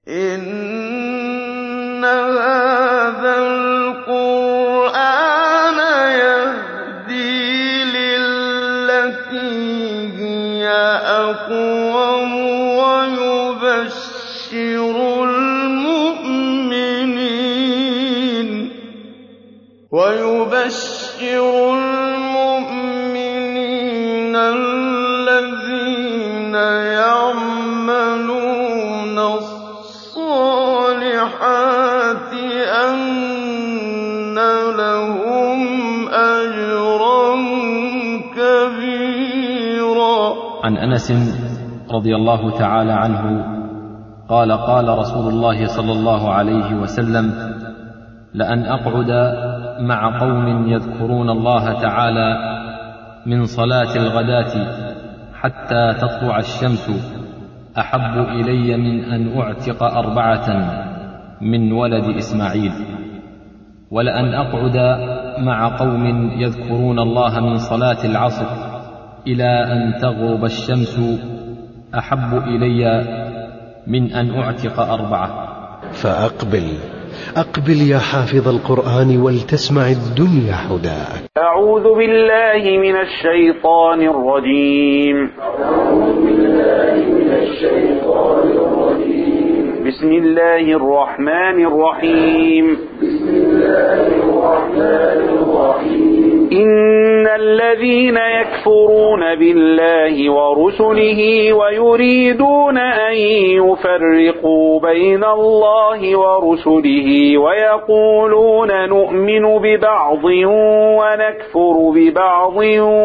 إِنَّ هَٰذَا الْقُرْآنَ يَهْدِي لِلَّتِي هِيَ أَقْوَمُ وَيُبَشِّرُ الْمُؤْمِنِينَ الَّذِينَ يَعْمَلُونَ الصَّالِحَاتِ أَنَّ لَهُمْ أَجْرًا كَبِيرًا عن انس رضي الله تعالى عنه قال قال رسول الله صلى الله عليه وسلم لان اقعد مع قوم يذكرون الله تعالى من صلاه الغداه حتى تطلع الشمس احب الي من ان اعتق اربعه من ولد اسماعيل ولان اقعد مع قوم يذكرون الله من صلاه العصر الى ان تغرب الشمس احب الي من ان اعتق اربعه فأقبل أقبل يا حافظ القرآن ولتسمع الدنيا هداك أعوذ بالله من الشيطان الرجيم بسم الله الرحمن الرحيم إن الذين يكفرون بالله ورسله ويريدون أن يفرقوا بين الله ورسله ويقولون نؤمن ببعض ونكفر ببعض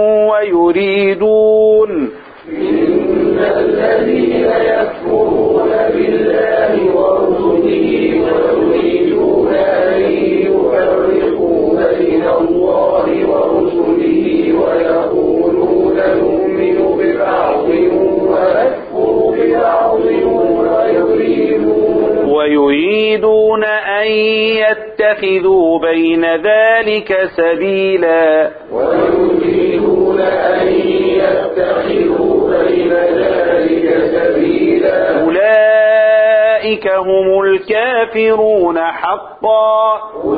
ويريدون إن الذين يكفرون بالله ورسله ويريدون أن يفرقوا بين الله ورسله ويقولون نؤمن ببعض ونكفر ببعض ويريدون ويريدون أن يتخذوا بين ذلك سبيلا ويريدون أن يتخذوا بين ذلك سبيلا أولئك هم الكافرون حقا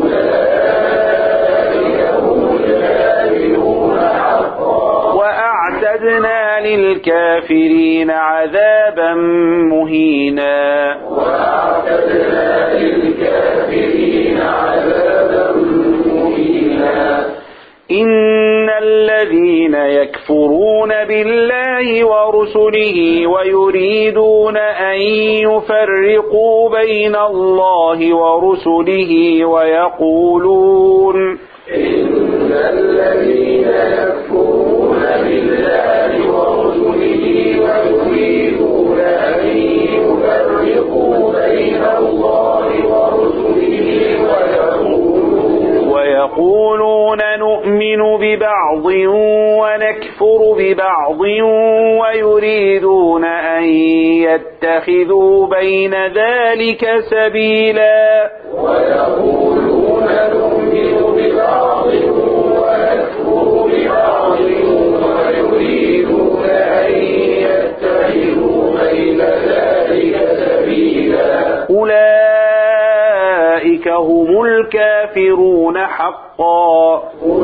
أولئك هم الكافرون حقا وأعتدنا للكافرين عذابا مهينا وأعتدنا للكافرين عذابا مهينا إن الذين يكفرون بالله ورسله ويريدون أن يفرقوا بين الله ورسله ويقولون إن الذين يكفرون بالله ورسله ويريدون أن يفرقوا بين الله ورسله ويقولون ويقولون نؤمن ببعض ونكفر ببعض ويريدون أن يتخذوا بين ذلك سبيلا ويقولون نؤمن ببعض ونكفر ببعض ويريدون أن يتخذوا بين ذلك سبيلا أولئك هم الكافرون حقا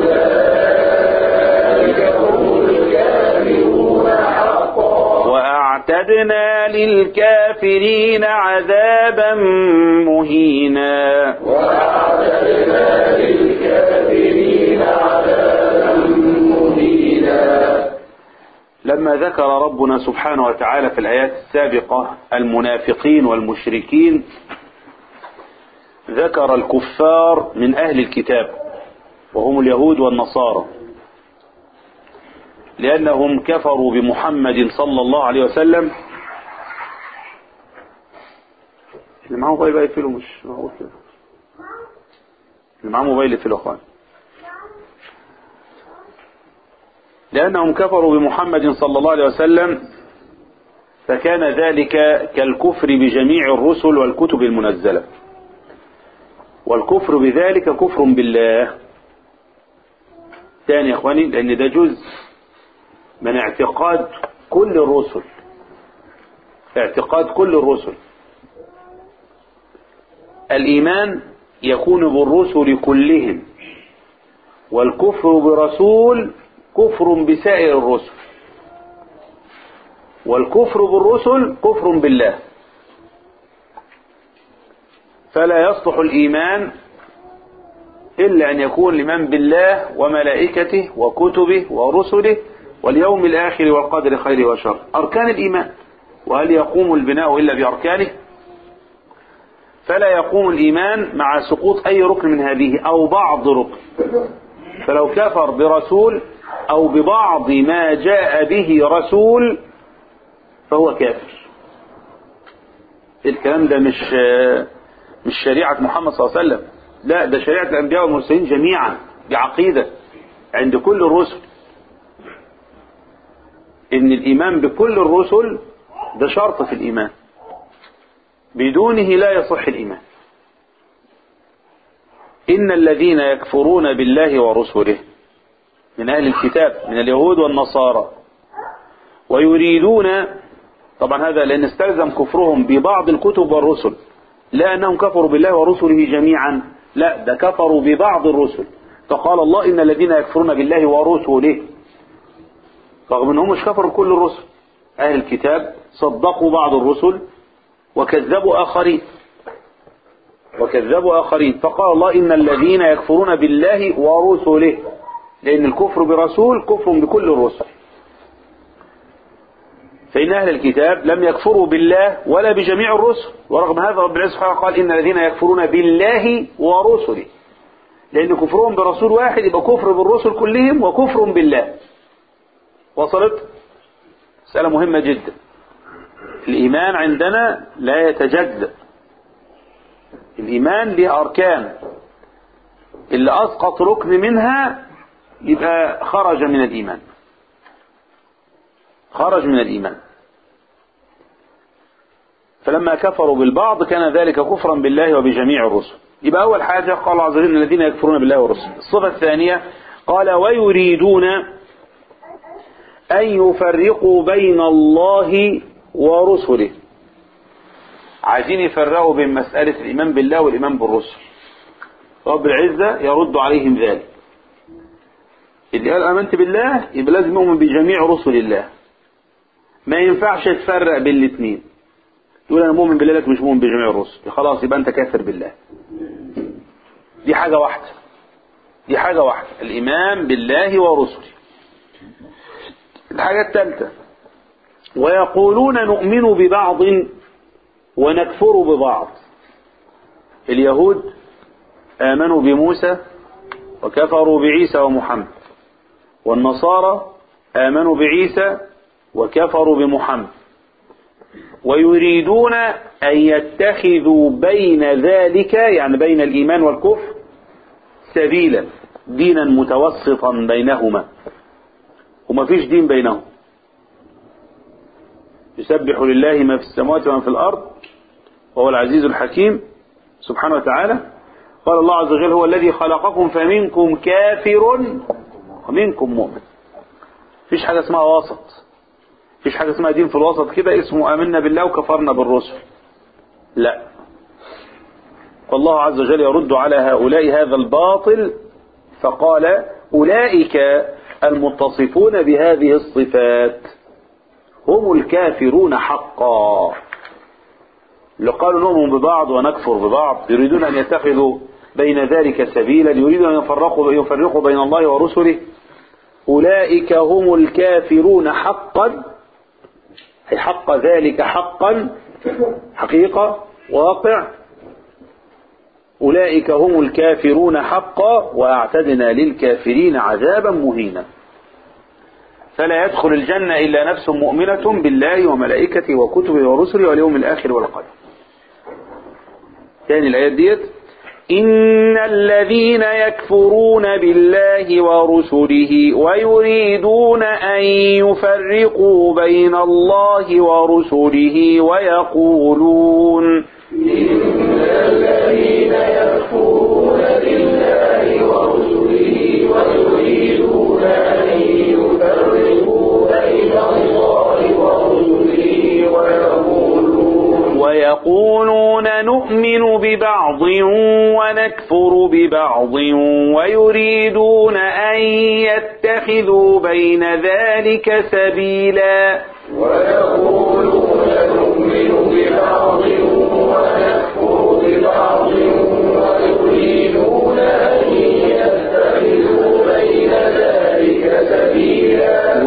أولئك هم الكافرون حقا وأعتدنا للكافرين عذابا مهينا وأعتدنا للكافرين عذابا مهينا لما ذكر ربنا سبحانه وتعالى في الآيات السابقة المنافقين والمشركين ذكر الكفار من أهل الكتاب وهم اليهود والنصارى لأنهم كفروا بمحمد صلى الله عليه وسلم اللي معاه موبايل بقى يقفله مش معقول كده اللي معاه موبايل يقفله يا اخوان لأنهم كفروا بمحمد صلى الله عليه وسلم فكان ذلك كالكفر بجميع الرسل والكتب المنزلة والكفر بذلك كفر بالله ثاني يا اخواني لأن ده جزء من اعتقاد كل الرسل اعتقاد كل الرسل الإيمان يكون بالرسل كلهم والكفر برسول كفر بسائر الرسل والكفر بالرسل كفر بالله فلا يصلح الإيمان إلا أن يكون لمن بالله وملائكته وكتبه ورسله واليوم الآخر والقدر خير وشر أركان الإيمان وهل يقوم البناء إلا بأركانه فلا يقوم الإيمان مع سقوط أي ركن من هذه أو بعض ركن فلو كفر برسول أو ببعض ما جاء به رسول فهو كافر الكلام ده مش مش شريعة محمد صلى الله عليه وسلم لا ده شريعة الأنبياء والمرسلين جميعا بعقيدة عند كل الرسل إن الإيمان بكل الرسل ده شرط في الإيمان بدونه لا يصح الإيمان إن الذين يكفرون بالله ورسله من أهل الكتاب من اليهود والنصارى ويريدون طبعا هذا لأن استلزم كفرهم ببعض الكتب والرسل لا أنهم كفروا بالله ورسله جميعا لا ده كفروا ببعض الرسل فقال الله إن الذين يكفرون بالله ورسله رغم أنهم مش كفروا كل الرسل أهل الكتاب صدقوا بعض الرسل وكذبوا آخرين وكذبوا آخرين فقال الله إن الذين يكفرون بالله ورسله لأن الكفر برسول كفر بكل الرسل فإن أهل الكتاب لم يكفروا بالله ولا بجميع الرسل ورغم هذا رب العزة سبحانه قال إن الذين يكفرون بالله ورسله لأن كفرهم برسول واحد يبقى كفر بالرسل كلهم وكفر بالله وصلت مسألة مهمة جدا الإيمان عندنا لا يتجدد الإيمان له أركان اللي أسقط ركن منها يبقى خرج من الإيمان خرج من الإيمان فلما كفروا بالبعض كان ذلك كفرا بالله وبجميع الرسل يبقى أول حاجة قال الله عز وجل الذين يكفرون بالله والرسل الصفة الثانية قال ويريدون أن يفرقوا بين الله ورسله عايزين يفرقوا بين مسألة الإيمان بالله والإيمان بالرسل رب العزة يرد عليهم ذلك اللي قال آمنت بالله يبقى لازم يؤمن بجميع رسل الله ما ينفعش تفرق بين الاثنين تقول أنا مؤمن بالله لك مش مؤمن بجميع الرسل خلاص يبقى أنت كافر بالله دي حاجة واحدة دي حاجة واحدة الإيمان بالله ورسله الحاجة الثالثة ويقولون نؤمن ببعض ونكفر ببعض اليهود آمنوا بموسى وكفروا بعيسى ومحمد والنصارى آمنوا بعيسى وكفروا بمحمد ويريدون أن يتخذوا بين ذلك يعني بين الإيمان والكفر سبيلا دينا متوسطا بينهما وما فيش دين بينهم يسبح لله ما في السماوات وما في الأرض وهو العزيز الحكيم سبحانه وتعالى قال الله عز وجل هو الذي خلقكم فمنكم كافر ومنكم مؤمن فيش حاجة اسمها وسط فيش حاجة اسمها دين في الوسط كده اسمه آمنا بالله وكفرنا بالرسل لا فالله عز وجل يرد على هؤلاء هذا الباطل فقال أولئك المتصفون بهذه الصفات هم الكافرون حقا اللي قالوا نؤمن ببعض ونكفر ببعض يريدون أن يتخذوا بين ذلك سبيلا يريدون أن يفرقوا, يفرقوا بين الله ورسله أولئك هم الكافرون حقا أي حق ذلك حقا حقيقة واقع أولئك هم الكافرون حقا وأعتدنا للكافرين عذابا مهينا فلا يدخل الجنة إلا نفس مؤمنة بالله وملائكته وكتبه ورسله واليوم الآخر والقدر ثاني الآيات ديت إن الذين يكفرون بالله ورسله ويريدون أن يفرقوا بين الله ورسله ويقولون إن الذين يكفرون بالله ورسله ويريدون أن يفرقوا بين الله ورسله ويقولون ويقولون نؤمن ببعض ونكفر ببعض ويريدون أن يتخذوا بين ذلك سبيلا ويقولون نؤمن ببعض ونكفر ببعض ويريدون أن يتخذوا بين ذلك سبيلا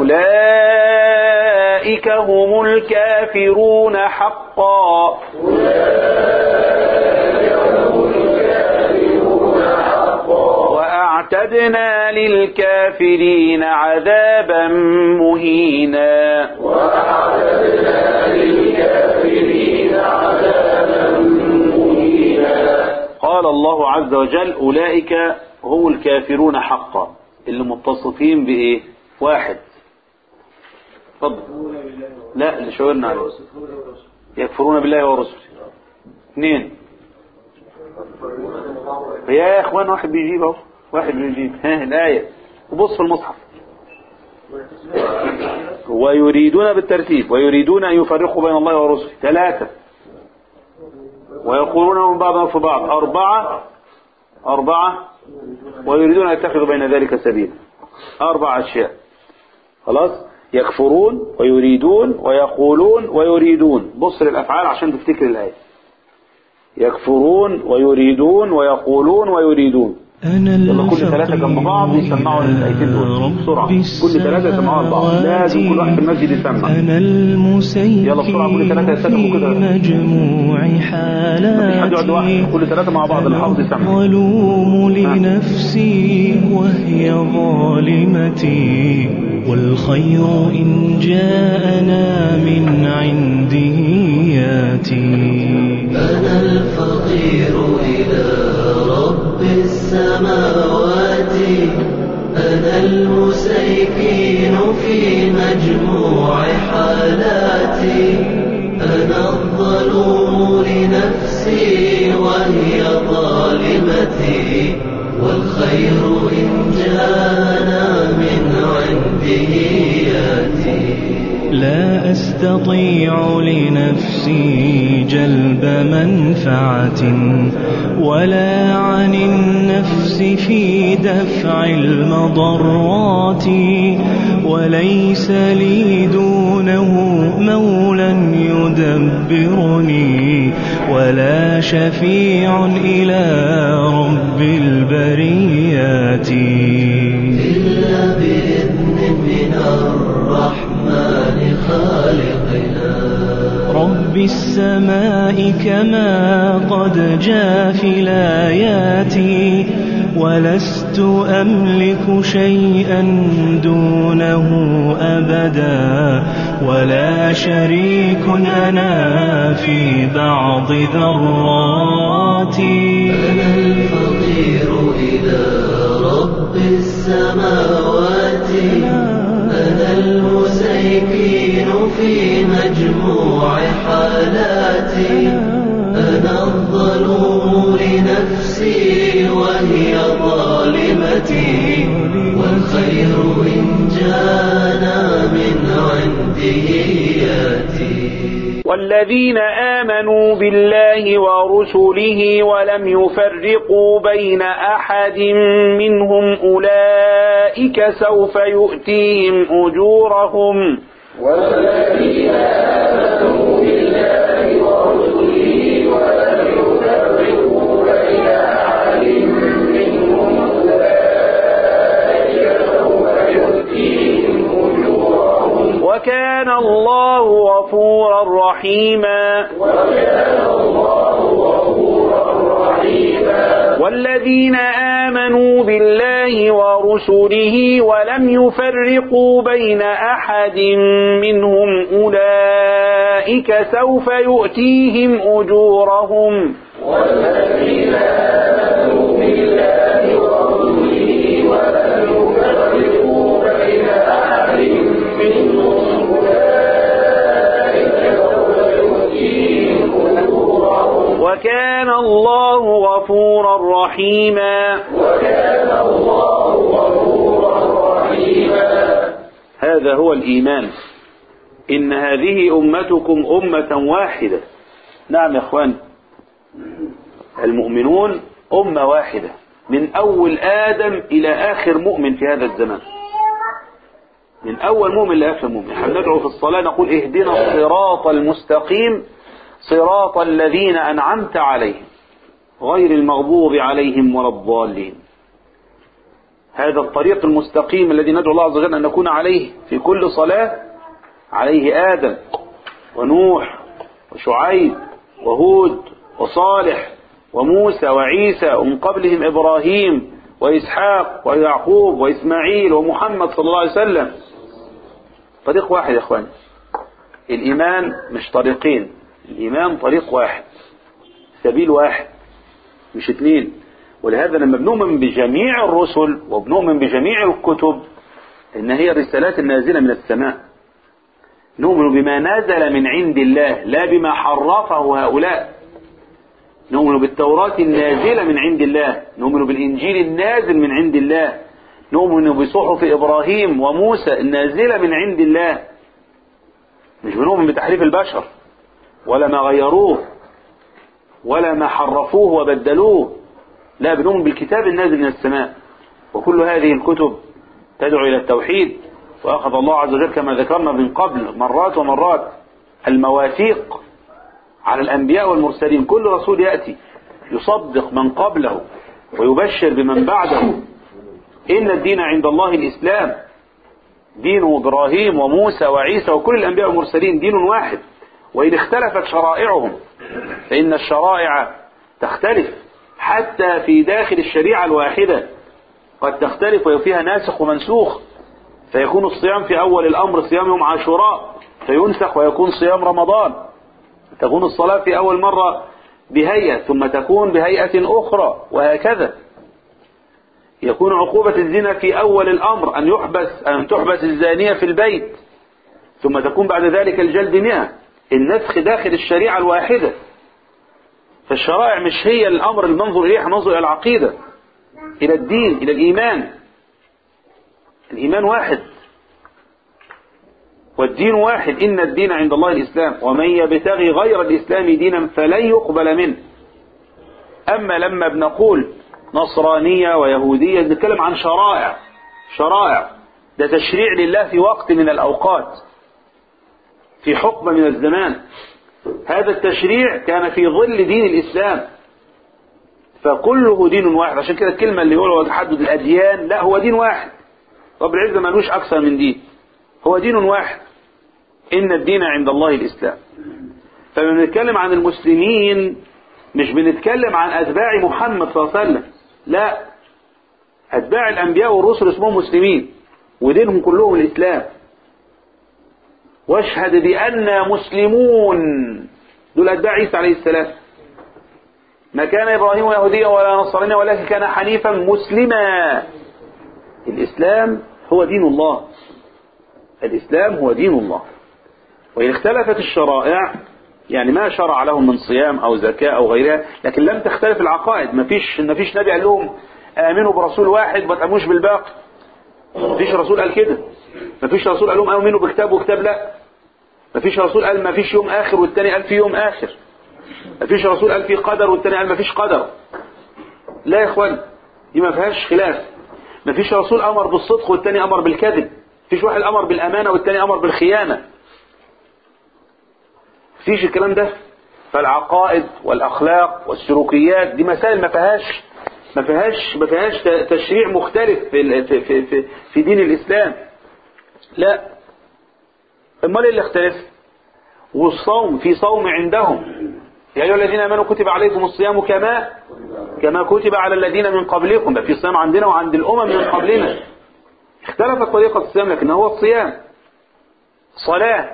أولئك هم الكافرون حقا وأعتدنا للكافرين عذابا مهينا وأعتدنا للكافرين عذابا مهينا قال الله عز وجل أولئك هم الكافرون حقا اللي متصفين بإيه واحد اتفضل لا اللي شاورنا عليه يكفرون بالله ورسله اثنين يا اخوان واحد بيجيب اهو واحد بيجيب ها الآية وبص في المصحف ويريدون بالترتيب ويريدون أن يفرقوا بين الله ورسله ثلاثة ويقولون من بعضهم في بعض أربعة أربعة ويريدون أن يتخذوا بين ذلك سبيلا أربع أشياء خلاص يكفرون ويريدون ويقولون ويريدون بص للأفعال عشان تفتكر الآية يكفرون ويريدون ويقولون ويريدون أنا يلا كل ثلاثة جنب بعض يسمعوا الآيتين دول بسرعة كل ثلاثة يسمعوا لبعض لازم كل واحد في المسجد يسمع أنا المسيكين يلا بسرعة كل ثلاثة يتفقوا في كده. مجموع مفيش حد يقعد لوحده حالاتي كل ثلاثة مع بعض اللي حافظ يسمع الظلوم لنفسي وهي ظالمتي والخير إن جاءنا من عنده ياتي أنا الفقير إلى رب السماوات أنا المسيكين في مجموع حالاتي أنا الظلوم لنفسي وهي ظالمتي والخير إن جانا من عنده ياتي لا أستطيع لنفسي جلب منفعة ولا عن النفس في دفع المضرات وليس لي دونه مولى يدبرني ولا شفيع إلى رب البريات إلا بإذن من الرحمن خالقنا رب السماء كما قد جاء في الآيات ولست أملك شيئا دونه أبدا ولا شريك أنا في بعض ذراتي أنا الفقير إلى رب السماوات أنا المسيكين في مجموع حالاتي أنا الظلوم لنفسي وهي ظالمتي والخير إن جانا من عنده ياتي والذين آمنوا بالله ورسله ولم يفرقوا بين أحد منهم أولئك سوف يؤتيهم أجورهم والذين آمنوا بالله ورسله ولم يفرقوا بين أحد منهم أولئك سوف يؤتيهم أجورهم وكان الله غفورا رحيما وكان الله غفورا رحيما والذين آمنوا بالله ورسله ولم يفرقوا بين أحد منهم أولئك سوف يؤتيهم أجورهم والذين آمنوا بالله ورسله ولم يفرقوا بين أحد منهم أولئك سوف يؤتيهم أجورهم وكان الله غفورا رحيما وكان الله غفورا رحيما هذا هو الإيمان إن هذه أمتكم أمة واحدة نعم يا أخوان المؤمنون أمة واحدة من أول آدم إلى آخر مؤمن في هذا الزمان من أول مؤمن لآخر مؤمن احنا ندعو في الصلاة نقول اهدنا الصراط المستقيم صراط الذين أنعمت عليهم غير المغضوب عليهم ولا الضالين هذا الطريق المستقيم الذي ندعو الله عز وجل أن نكون عليه في كل صلاة عليه آدم ونوح وشعيب وهود وصالح وموسى وعيسى ومن قبلهم إبراهيم وإسحاق ويعقوب وإسماعيل ومحمد صلى الله عليه وسلم طريق واحد يا إخواني الإيمان مش طريقين الإيمان طريق واحد سبيل واحد مش اثنين ولهذا لما بنؤمن بجميع الرسل وبنؤمن بجميع الكتب إن هي الرسالات النازلة من السماء نؤمن بما نزل من عند الله لا بما حرفه هؤلاء نؤمن بالتوراة النازلة من عند الله نؤمن بالإنجيل النازل من عند الله نؤمن بصحف إبراهيم وموسى النازلة من عند الله مش بنؤمن بتحريف البشر ولا ما غيروه ولا ما حرفوه وبدلوه لا بنؤمن بالكتاب النازل من السماء وكل هذه الكتب تدعو إلى التوحيد وأخذ الله عز وجل كما ذكرنا من قبل مرات ومرات المواثيق على الأنبياء والمرسلين كل رسول يأتي يصدق من قبله ويبشر بمن بعده إن الدين عند الله الإسلام دين إبراهيم وموسى وعيسى وكل الأنبياء والمرسلين دين واحد وإن اختلفت شرائعهم فإن الشرائع تختلف حتى في داخل الشريعة الواحدة قد تختلف وفيها ناسخ ومنسوخ فيكون الصيام في أول الأمر صيام يوم عاشوراء فينسخ ويكون صيام رمضان تكون الصلاة في أول مرة بهيئة ثم تكون بهيئة أخرى وهكذا يكون عقوبة الزنا في أول الأمر أن يحبس أن تحبس الزانية في البيت ثم تكون بعد ذلك الجلد مئة النسخ داخل الشريعة الواحدة فالشرائع مش هي الأمر المنظر إليه ننظر إلى العقيدة إلى الدين إلى الإيمان الإيمان واحد والدين واحد إن الدين عند الله الإسلام ومن يبتغي غير الإسلام دينا فلن يقبل منه أما لما بنقول نصرانية ويهودية بنتكلم عن شرائع شرائع ده تشريع لله في وقت من الأوقات في حقبة من الزمان هذا التشريع كان في ظل دين الإسلام فكله دين واحد عشان كده الكلمة اللي يقولوا تحدد الأديان لا هو دين واحد رب العزة ملوش أكثر من دين هو دين واحد إن الدين عند الله الإسلام فلما بنتكلم عن المسلمين مش بنتكلم عن أتباع محمد صلى الله عليه وسلم لا أتباع الأنبياء والرسل اسمهم مسلمين ودينهم كلهم الإسلام واشهد بأننا مسلمون دول أتباع عيسى عليه السلام ما كان إبراهيم يهوديا ولا نصرانيا ولكن كان حنيفا مسلما الإسلام هو دين الله الإسلام هو دين الله وإن اختلفت الشرائع يعني ما شرع لهم من صيام أو زكاة أو غيرها لكن لم تختلف العقائد ما فيش ما فيش نبي قال لهم آمنوا برسول واحد ما تأمنوش بالباقي ما فيش رسول قال كده ما فيش رسول قال لهم آمنوا بكتاب وكتاب لا ما فيش رسول قال ما فيش يوم آخر والتاني قال في يوم آخر ما فيش رسول قال في قدر والتاني قال ما فيش قدر لا يا اخوان دي ما فيهاش خلاف ما فيش رسول أمر بالصدق والتاني أمر بالكذب فيش واحد أمر بالأمانة والتاني أمر بالخيانة فيش الكلام ده فالعقائد والأخلاق والسلوكيات دي مسائل ما فيهاش ما فيهاش ما فيهاش تشريع مختلف في في في في, في دين الإسلام لا امال اللي اختلف والصوم في صوم عندهم يا ايها الذين امنوا كتب عليكم الصيام كما كما كتب على الذين من قبلكم ده في صيام عندنا وعند الامم من قبلنا اختلفت طريقة الصيام لكن هو الصيام صلاة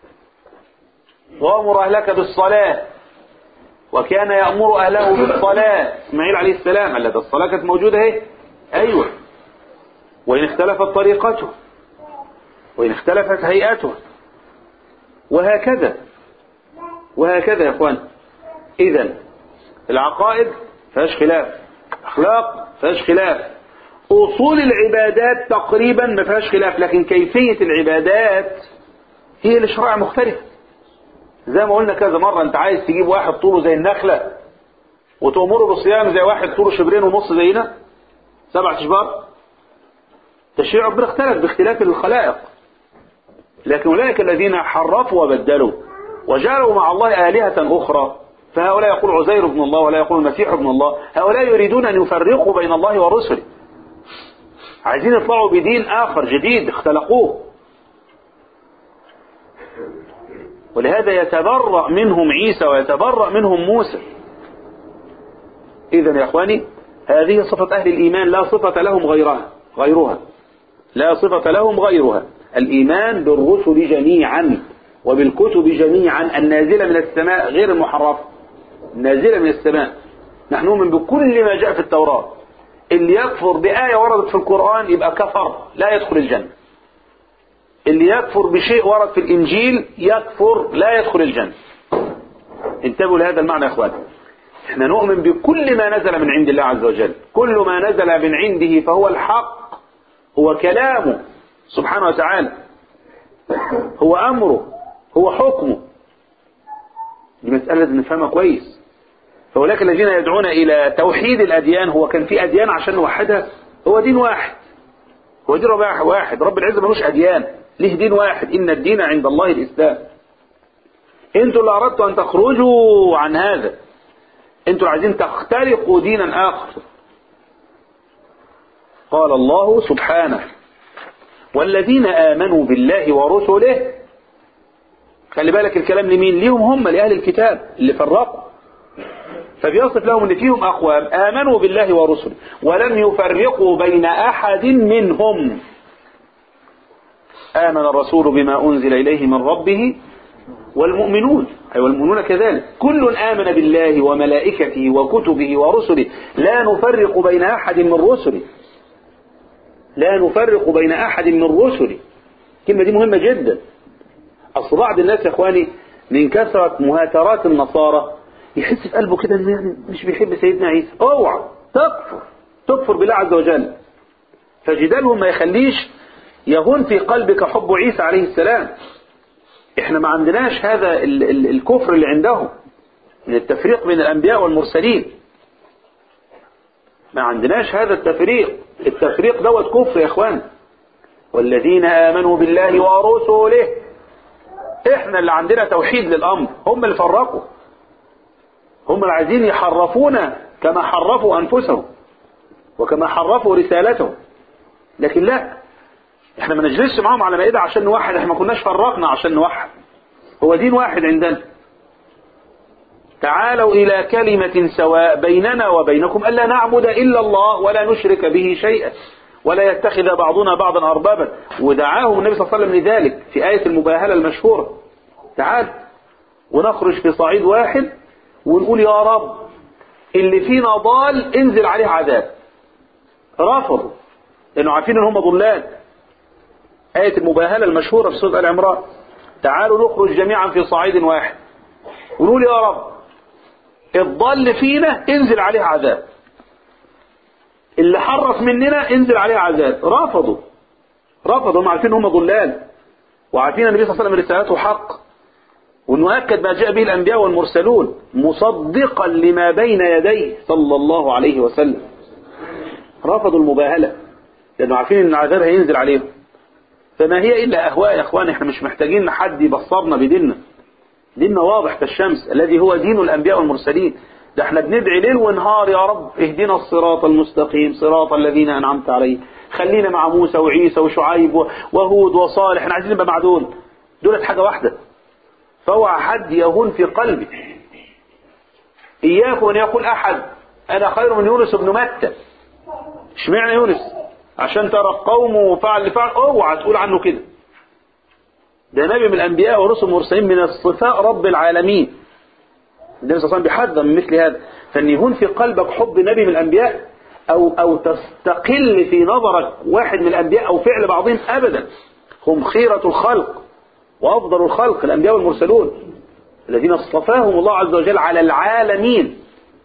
وامر اهلك بالصلاة وكان يأمر اهله بالصلاة اسماعيل عليه السلام قال ده الصلاة كانت موجودة اهي ايوه وان اختلفت طريقته وان اختلفت هيئته وهكذا وهكذا يا اخوان اذا العقائد فيهاش خلاف اخلاق فيهاش خلاف اصول العبادات تقريبا ما فيهاش خلاف لكن كيفية العبادات هي اللي شرائع مختلفة زي ما قلنا كذا مرة انت عايز تجيب واحد طوله زي النخلة وتأمره بالصيام زي واحد طوله شبرين ونص زينا سبع اشبار تشريع ربنا اختلف باختلاف الخلائق لكن أولئك الذين حرفوا وبدلوا وجعلوا مع الله آلهة أخرى فهؤلاء يقول عزير ابن الله ولا يقول المسيح ابن الله هؤلاء يريدون أن يفرقوا بين الله ورسله عايزين يطلعوا بدين آخر جديد اختلقوه ولهذا يتبرأ منهم عيسى ويتبرأ منهم موسى إذا يا إخواني هذه صفة أهل الإيمان لا صفة لهم غيرها غيرها لا صفة لهم غيرها الإيمان بالرسل جميعا وبالكتب جميعا النازلة من السماء غير المحرفة النازلة من السماء نحن نؤمن بكل ما جاء في التوراة اللي يكفر بآية وردت في القرآن يبقى كفر لا يدخل الجنة اللي يكفر بشيء ورد في الإنجيل يكفر لا يدخل الجنة انتبهوا لهذا المعنى يا اخوان احنا نؤمن بكل ما نزل من عند الله عز وجل كل ما نزل من عنده فهو الحق هو كلامه سبحانه وتعالى هو أمره هو حكمه دي مسألة لازم نفهمها كويس فأولئك الذين يدعون إلى توحيد الأديان هو كان في أديان عشان نوحدها هو دين واحد هو دين ربع واحد رب العزة ملوش أديان ليه دين واحد إن الدين عند الله الإسلام انتوا اللي أردتوا أن تخرجوا عن هذا انتوا اللي عايزين تخترقوا دينا آخر قال الله سبحانه والذين آمنوا بالله ورسله خلي بالك الكلام لمين ليهم هم لأهل الكتاب اللي فرقوا فبيصف لهم ان فيهم اقوام امنوا بالله ورسله ولم يفرقوا بين احد منهم امن الرسول بما انزل اليه من ربه والمؤمنون اي والمؤمنون كذلك كل امن بالله وملائكته وكتبه ورسله لا نفرق بين احد من رسله لا نفرق بين احد من رسله الكلمه دي مهمه جدا اصل بعض الناس يا اخواني من كثره مهاترات النصارى يحس في قلبه كده انه يعني مش بيحب سيدنا عيسى اوعى تكفر تكفر بالله عز وجل فجدالهم ما يخليش يهون في قلبك حب عيسى عليه السلام احنا ما عندناش هذا ال ال الكفر اللي عندهم من التفريق بين الانبياء والمرسلين ما عندناش هذا التفريق التفريق دوت كفر يا اخوان والذين امنوا بالله ورسله احنا اللي عندنا توحيد للامر هم اللي فرقوا هم اللي عايزين يحرفونا كما حرفوا أنفسهم وكما حرفوا رسالتهم لكن لا احنا ما نجلسش معاهم على مائدة عشان نوحد احنا ما كناش فرقنا عشان نوحد هو دين واحد عندنا تعالوا إلى كلمة سواء بيننا وبينكم ألا نعبد إلا الله ولا نشرك به شيئا ولا يتخذ بعضنا بعضا أربابا ودعاهم النبي صلى الله عليه وسلم لذلك في آية المباهلة المشهورة تعال ونخرج في صعيد واحد ونقول يا رب اللي فينا ضال انزل عليه عذاب رفضوا لانه عارفين ان هم ضلال آية المباهلة المشهورة في سورة العمران تعالوا نخرج جميعا في صعيد واحد ونقول يا رب الضال فينا انزل عليه عذاب اللي حرف مننا انزل عليه عذاب رفضوا رفضوا هم عارفين ان هم ضلال وعارفين النبي صلى الله عليه وسلم رسالته حق وانه اكد ما جاء به الانبياء والمرسلون مصدقا لما بين يديه صلى الله عليه وسلم رفضوا المباهلة لانه عارفين ان العذاب هينزل عليهم فما هي الا اهواء يا اخوان احنا مش محتاجين حد يبصرنا بديننا ديننا واضح كالشمس الذي هو دين الانبياء والمرسلين ده احنا بندعي ليل ونهار يا رب اهدنا الصراط المستقيم صراط الذين انعمت عليهم خلينا مع موسى وعيسى وشعيب وهود وصالح احنا عايزين نبقى مع دول دولت حاجه واحده فاوعى حد يهون في قلبه إياكم أن يقول أحد أنا خير من يونس بن متى اشمعنى يونس عشان ترى القوم وفعل فعل اوعى تقول عنه كده ده نبي من الأنبياء ورسل مرسلين من الصفاء رب العالمين النبي صلى الله عليه وسلم بيحذر من مثل هذا فان يهون في قلبك حب نبي من الأنبياء أو أو تستقل في نظرك واحد من الأنبياء أو فعل بعضهم أبدا هم خيرة الخلق وأفضل الخلق الأنبياء والمرسلون الذين اصطفاهم الله عز وجل على العالمين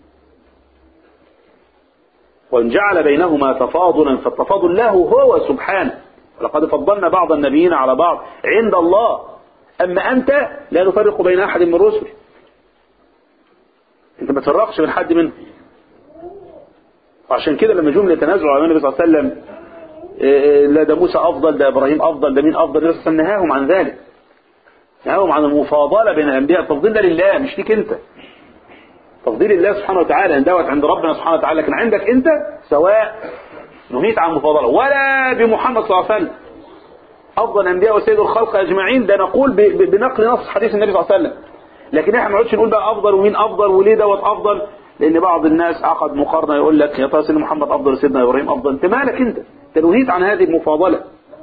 وإن جعل بينهما تفاضلا فالتفاضل له هو سبحانه ولقد فضلنا بعض النبيين على بعض عند الله أما أنت لا نفرق بين أحد من الرسل أنت ما تفرقش من حد منهم وعشان كده لما جم يتنازعوا على النبي صلى الله عليه وسلم إيه، لا ده موسى افضل ده ابراهيم افضل ده مين افضل النبي صلى الله عليه وسلم نهاهم عن ذلك نهاهم عن المفاضله بين الانبياء التفضيل ده لله مش ليك انت تفضيل الله سبحانه وتعالى ان دوت عند ربنا سبحانه وتعالى لكن عندك انت سواء نهيت عن المفاضله ولا بمحمد صلى الله عليه وسلم افضل الانبياء وسيد الخلق اجمعين ده نقول ب- ب- بنقل نص حديث النبي صلى الله عليه وسلم لكن احنا ما نقعدش نقول بقى افضل ومين افضل وليه دوت افضل لان بعض الناس عقد مقارنه يقول لك يا ترى سيدنا محمد افضل ولا سيدنا ابراهيم افضل انت مالك انت انت نهيت عن هذه المفاضله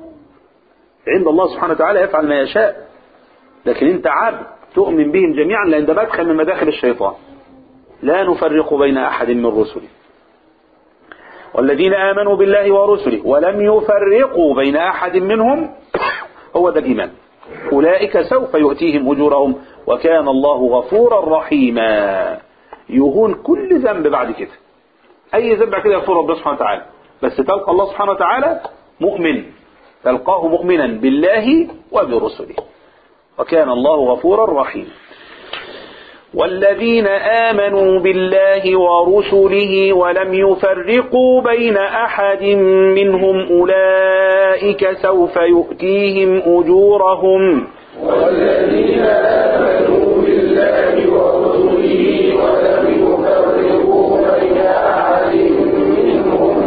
عند الله سبحانه وتعالى يفعل ما يشاء لكن انت عبد تؤمن بهم جميعا لان ده مدخل من مداخل الشيطان لا نفرق بين احد من رسله والذين آمنوا بالله ورسله ولم يفرقوا بين أحد منهم هو ده الإيمان أولئك سوف يؤتيهم أجورهم وكان الله غفورا رحيما يهون كل ذنب بعد كده أي ذنب بعد كده يغفر ربنا سبحانه وتعالى بس تلقى الله سبحانه وتعالى مؤمن تلقاه مؤمنا بالله وبرسله وكان الله غفورا رحيما والذين آمنوا بالله ورسله ولم يفرقوا بين أحد منهم أولئك سوف يؤتيهم أجورهم والذين آمنوا بالله ورسله ولم يفرقوا بين أحد منهم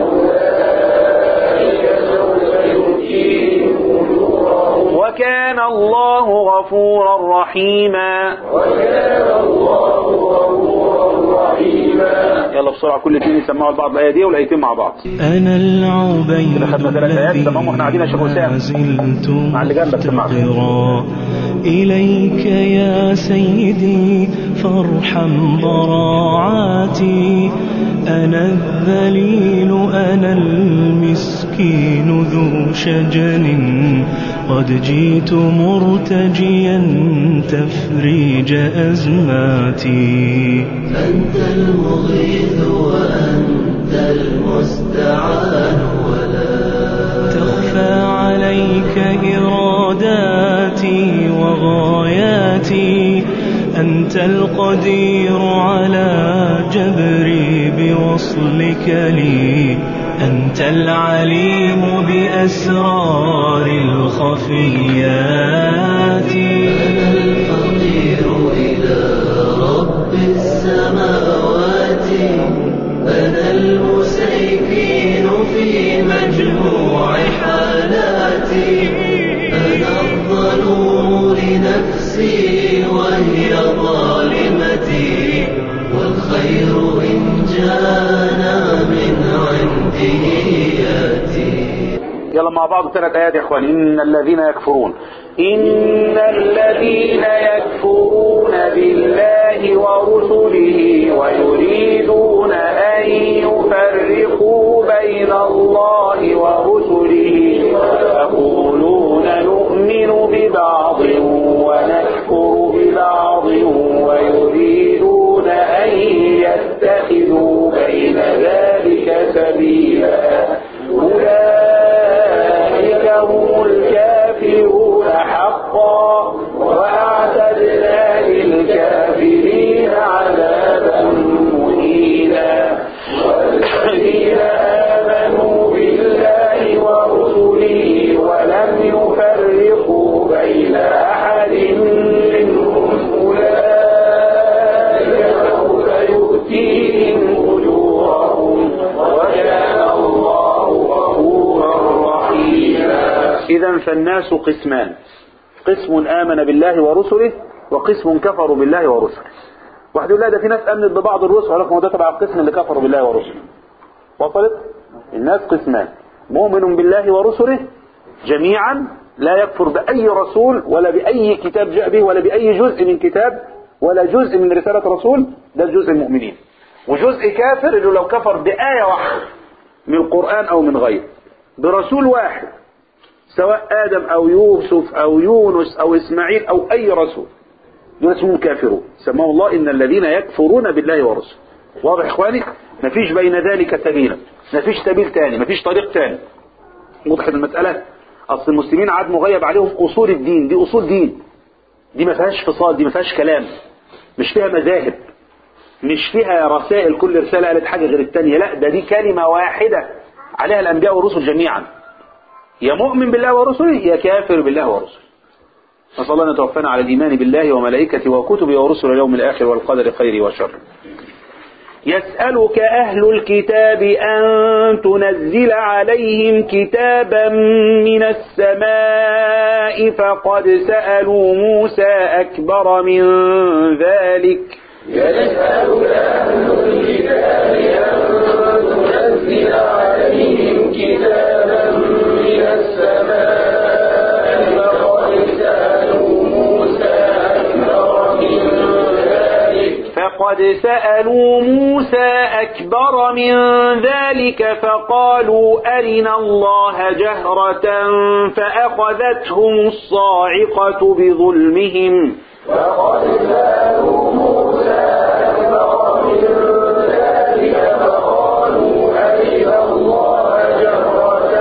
أولئك سوف يؤتيهم أجورهم وكان الله غفورا رحيما وكان الله غفورا رحيما يلا بسرعة كل اتنين يسمعوا لبعض الآية دي والآيتين مع بعض أنا العبيد كده خدنا ثلاث آيات، الذي تمام، واحنا قاعدين يا شيخ وسام. ما زلت مع اللي جنبك سمعنا. مفتقرا إليك يا سيدي فارحم ضراعاتي أنا الذليل أنا المسكين ذو شجن قد جئت مرتجيا تفريج أزماتي أنت المغيث وأنت المستعان ولا تخفى عليك إراداتي وغاياتي أنت القدير على جبري بوصلك لي أنت العليم بأسرار الخفيات أنا الفقير إلى رب السماوات أنا المسيكين في مجموع حالاتي أنا الظلوم لنفسي وهي ظالمتي والخير إن جانا من عنده يأتي يلا مع بعض ثلاث آيات يا إخوان إن الذين يكفرون إن الذين يكفرون بالله ورسله ويريدون أن يفرقوا بين الله ورسله يقولون نؤمن ببعض ونكفر ببعض ويريدون أن يتخذوا بين ذلك سبيلا أولئك هم الكافرون حقا وأعتدنا للكافرين عذابا مهينا والذين آمنوا بالله ورسله ولم يفرقوا بين أحد منهم أولئك سوف يؤتيهم أجورهم وكان الله غفورا رحيما إذا فالناس قسمان قسم آمن بالله ورسله وقسم كفروا بالله ورسله واحد يقول لا ده في ناس آمنت ببعض الرسل ولكن هو ده تبع القسم اللي كفروا بالله ورسله وصلت الناس قسمان مؤمن بالله ورسله جميعا لا يكفر بأي رسول ولا بأي كتاب جاء به ولا بأي جزء من كتاب ولا جزء من رسالة رسول ده جزء المؤمنين وجزء كافر اللي لو كفر بآية واحدة من القرآن أو من غيره برسول واحد سواء آدم أو يوسف أو يونس أو إسماعيل أو أي رسول دول اسمهم كافرون سماه الله إن الذين يكفرون بالله ورسله واضح إخواني مفيش بين ذلك سبيلا مفيش سبيل تاني مفيش طريق تاني وضحت المسألة أصل المسلمين عاد مغيب عليهم أصول الدين دي أصول دين دي ما فيهاش فصال دي ما فيهاش كلام مش فيها مذاهب مش فيها رسائل كل رسالة قالت حاجة غير التانية لا ده دي كلمة واحدة عليها الأنبياء والرسل جميعا يا مؤمن بالله ورسله يا كافر بالله ورسله نسأل الله أن يتوفانا على الإيمان بالله وملائكته وكتبه ورسله اليوم الآخر والقدر خيره وشره يسألك أهل الكتاب أن تنزل عليهم كتابا من السماء فقد سألوا موسى أكبر من ذلك يسألك أهل الكتاب أن تنزل عليهم كتابا من السماء فقد سألوا موسى أكبر من ذلك فقد سألوا موسى أكبر من ذلك فقالوا أرنا الله جهرة فأخذتهم الصاعقة بظلمهم فقد سألوا موسى أكبر من ذلك فقالوا أرنا الله جهرة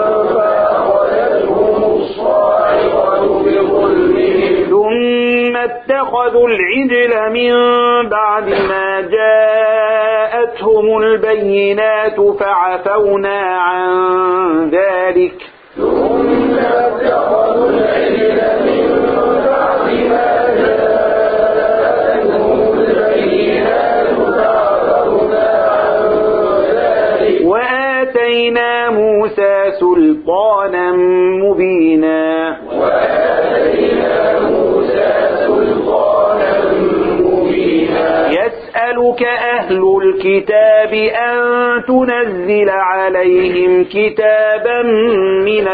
فأخذتهم الصاعقة بظلمهم ثم اتخذوا العجل من بعد ما جاءتهم البينات فعفونا عن ذلك ثم اتخذوا العجل من بعد ما جاءتهم البينات فعفونا عن ذلك وآتينا موسى سلطانا مبينا وآتينا موسى سلطانا مبينا يسألك أهل الكتاب أن تنزل عليهم كتابا من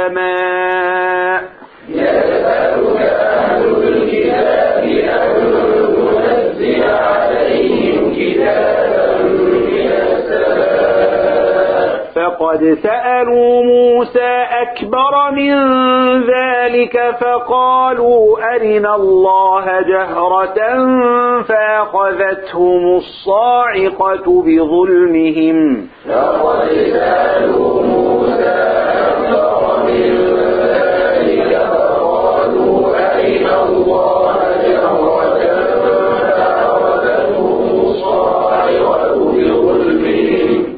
السماء يسألك أهل الكتاب أن تنزل عليهم كتابا من السماء فقد سألوا موسى أكبر من ذلك فقالوا أرنا الله جهرة فأخذتهم الصاعقة بظلمهم فقد سألوا موسى أكبر من ذلك فقالوا أرنا الله جهرة فأخذتهم الصاعقة بظلمهم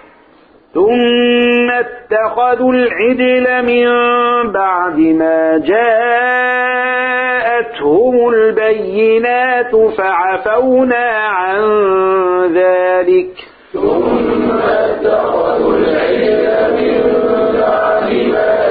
ثم اتخذوا العجل من بعد ما جاءتهم البينات فعفونا عن ذلك ثم اتخذوا العجل من بعد ما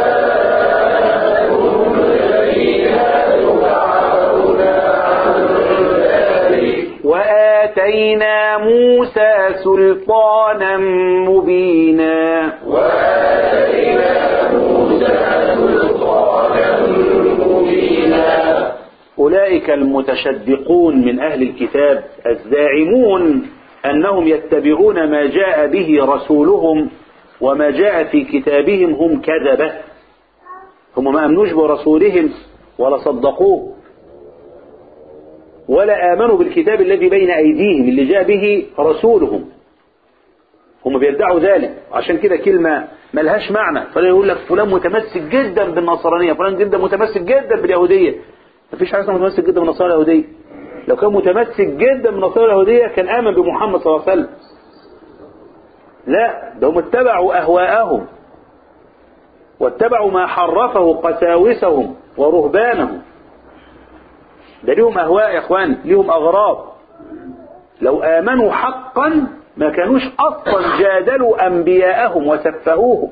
جاءتهم البينات فعفونا عن ذلك وآتينا موسى سلطانا مبينا وآتينا موسى سلطانا مبينا أولئك المتشدقون من أهل الكتاب الزاعمون أنهم يتبعون ما جاء به رسولهم وما جاء في كتابهم هم كذبة هم ما أمنوش برسولهم ولا صدقوه ولا آمنوا بالكتاب الذي بين أيديهم اللي جاء به رسولهم هم بيدعوا ذلك عشان كده كلمة ملهاش معنى فلا يقول لك فلان متمسك جدا بالنصرانية فلان جدا متمسك جدا باليهودية مفيش حاجة اسمها متمسك جدا بالنصارى اليهودية لو كان متمسك جدا بالنصارى اليهودية كان آمن بمحمد صلى الله عليه وسلم لا ده هم اتبعوا أهواءهم واتبعوا ما حرفه قساوسهم ورهبانهم ده ليهم أهواء يا إخوان ليهم أغراض لو آمنوا حقا ما كانوش أصلا جادلوا أنبياءهم وسفهوهم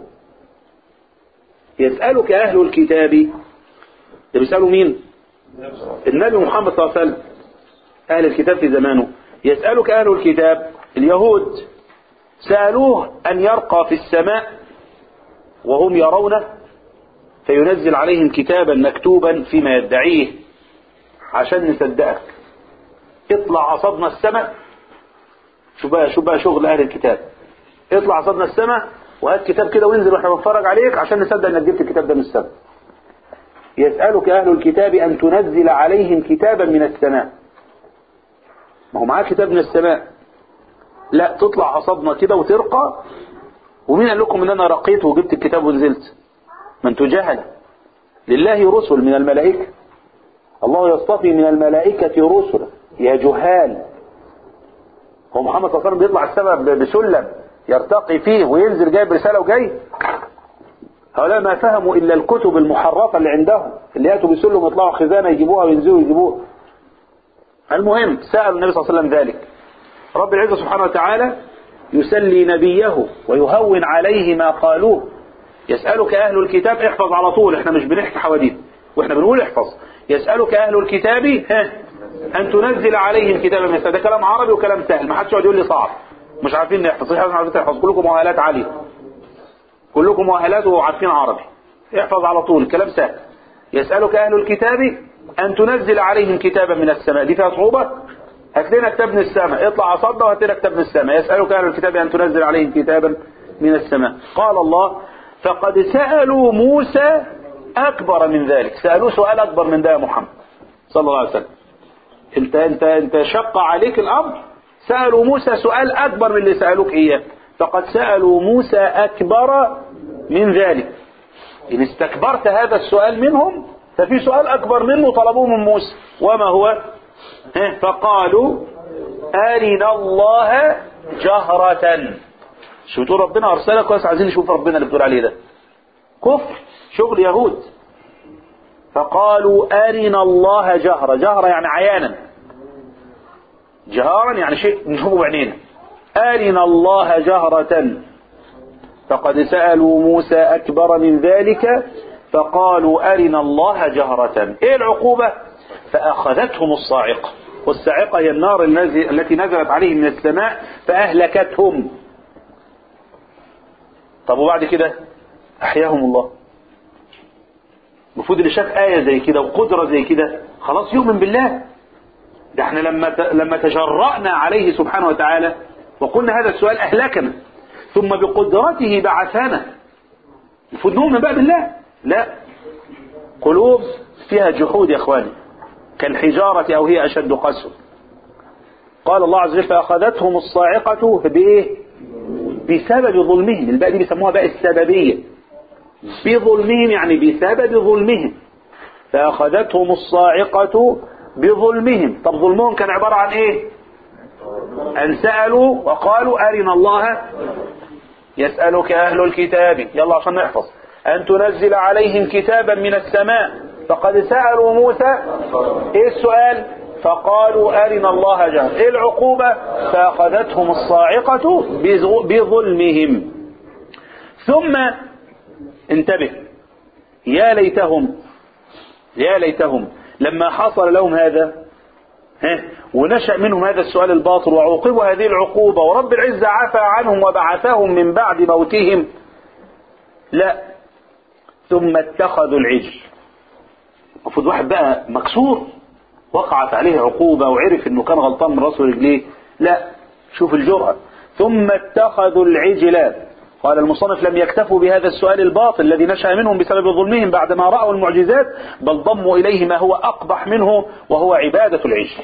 يسألك أهل الكتاب ده بيسألوا مين النبي محمد صلى الله عليه وسلم أهل الكتاب في زمانه يسألك أهل الكتاب اليهود سألوه أن يرقى في السماء وهم يرونه فينزل عليهم كتابا مكتوبا فيما يدعيه عشان نصدقك اطلع عصبنا السماء شو بقى شو بقى شغل اهل الكتاب اطلع عصبنا السماء وهات كتاب كده وانزل واحنا بنتفرج عليك عشان نصدق انك جبت الكتاب ده من السماء يسألك اهل الكتاب ان تنزل عليهم كتابا من السماء ما هو معاه كتاب من السماء لا تطلع عصبنا كده وترقى ومين قال لكم ان انا رقيت وجبت الكتاب ونزلت ما انتوا جهل لله رسل من الملائكه الله يصطفي من الملائكة رسلا يا جهال هو محمد صلى الله عليه وسلم بيطلع السماء ب- بسلم يرتقي فيه وينزل جايب رسالة وجاي هؤلاء ما فهموا إلا الكتب المحرفة اللي عندهم اللي يأتوا بسلم ويطلعوا خزانة يجيبوها وينزلوا يجيبوها المهم سأل النبي صلى الله عليه وسلم ذلك رب العزة سبحانه وتعالى يسلي نبيه ويهون عليه ما قالوه يسألك أهل الكتاب احفظ على طول احنا مش بنحكي حواديت واحنا بنقول احفظ يسألك أهل الكتاب ها أن تنزل عليهم كتابا من السماء. ده كلام عربي وكلام سهل ما حدش يقعد يقول لي صعب مش عارفين نحفظ صحيح مش عارفين نحفظ كلكم مؤهلات عالية كلكم مؤهلات وعارفين عربي احفظ على طول الكلام سهل يسألك أهل الكتاب أن تنزل عليهم كتابا من السماء دي فيها صعوبة هات لنا كتاب من السماء اطلع عصدنا وهات لنا كتاب من السماء يسألك أهل الكتاب أن تنزل عليهم كتابا من السماء قال الله فقد سألوا موسى أكبر من ذلك سألوه سؤال أكبر من ده يا محمد صلى الله عليه وسلم انت انت انت شق عليك الأمر سألوا موسى سؤال أكبر من اللي سألوك إياه فقد سألوا موسى أكبر من ذلك إن استكبرت هذا السؤال منهم ففي سؤال أكبر منه طلبوه من موسى وما هو ها، فقالوا أرنا الله جهرة شو بتقول ربنا أرسلك كويس عايزين نشوف ربنا اللي بتقول عليه ده كفر شغل يهود فقالوا أرنا الله جهرة جهرة يعني عيانا جهارا يعني شيء نشوفه بعينينا أرنا الله جهرة فقد سألوا موسى أكبر من ذلك فقالوا أرنا الله جهرة إيه العقوبة فأخذتهم الصاعقة والصاعقة هي النار الذي- التي نزلت عليهم من السماء فأهلكتهم طب وبعد كده أحياهم الله المفروض اللي شاف آية زي كده وقدرة زي كده خلاص يؤمن بالله ده احنا لما ت- لما تجرأنا عليه سبحانه وتعالى وقلنا هذا السؤال أهلكنا ثم بقدرته بعثنا المفروض نؤمن بقى بالله لا قلوب فيها جحود يا اخواني كالحجارة أو هي أشد قسوة قال الله عز وجل فأخذتهم الصاعقة بإيه بسبب ظلمهم الباء دي بيسموها باء السببية بظلمهم يعني بسبب ظلمهم فأخذتهم الصاعقة بظلمهم طب ظلمهم كان عبارة عن ايه أن سألوا وقالوا أرنا الله يسألك أهل الكتاب يلا عشان نحفظ أن تنزل عليهم كتابا من السماء فقد سألوا موسى إيه السؤال فقالوا أرنا الله جهل إيه العقوبة فأخذتهم الصاعقة بظ- بظلمهم ثم انتبه يا ليتهم يا ليتهم لما حصل لهم هذا ها ونشأ منهم هذا السؤال الباطل وعوقبوا هذه العقوبة ورب العزة عفى عنهم وبعثهم من بعد موتهم لا ثم اتخذوا العجل المفروض واحد بقى مكسور وقعت عليه عقوبة وعرف انه كان غلطان من راسه رجليه لا شوف الجرأة ثم اتخذوا العجل قال المصنف لم يكتفوا بهذا السؤال الباطل الذي نشأ منهم بسبب ظلمهم بعدما رأوا المعجزات بل ضموا إليه ما هو أقبح منه وهو عبادة العجل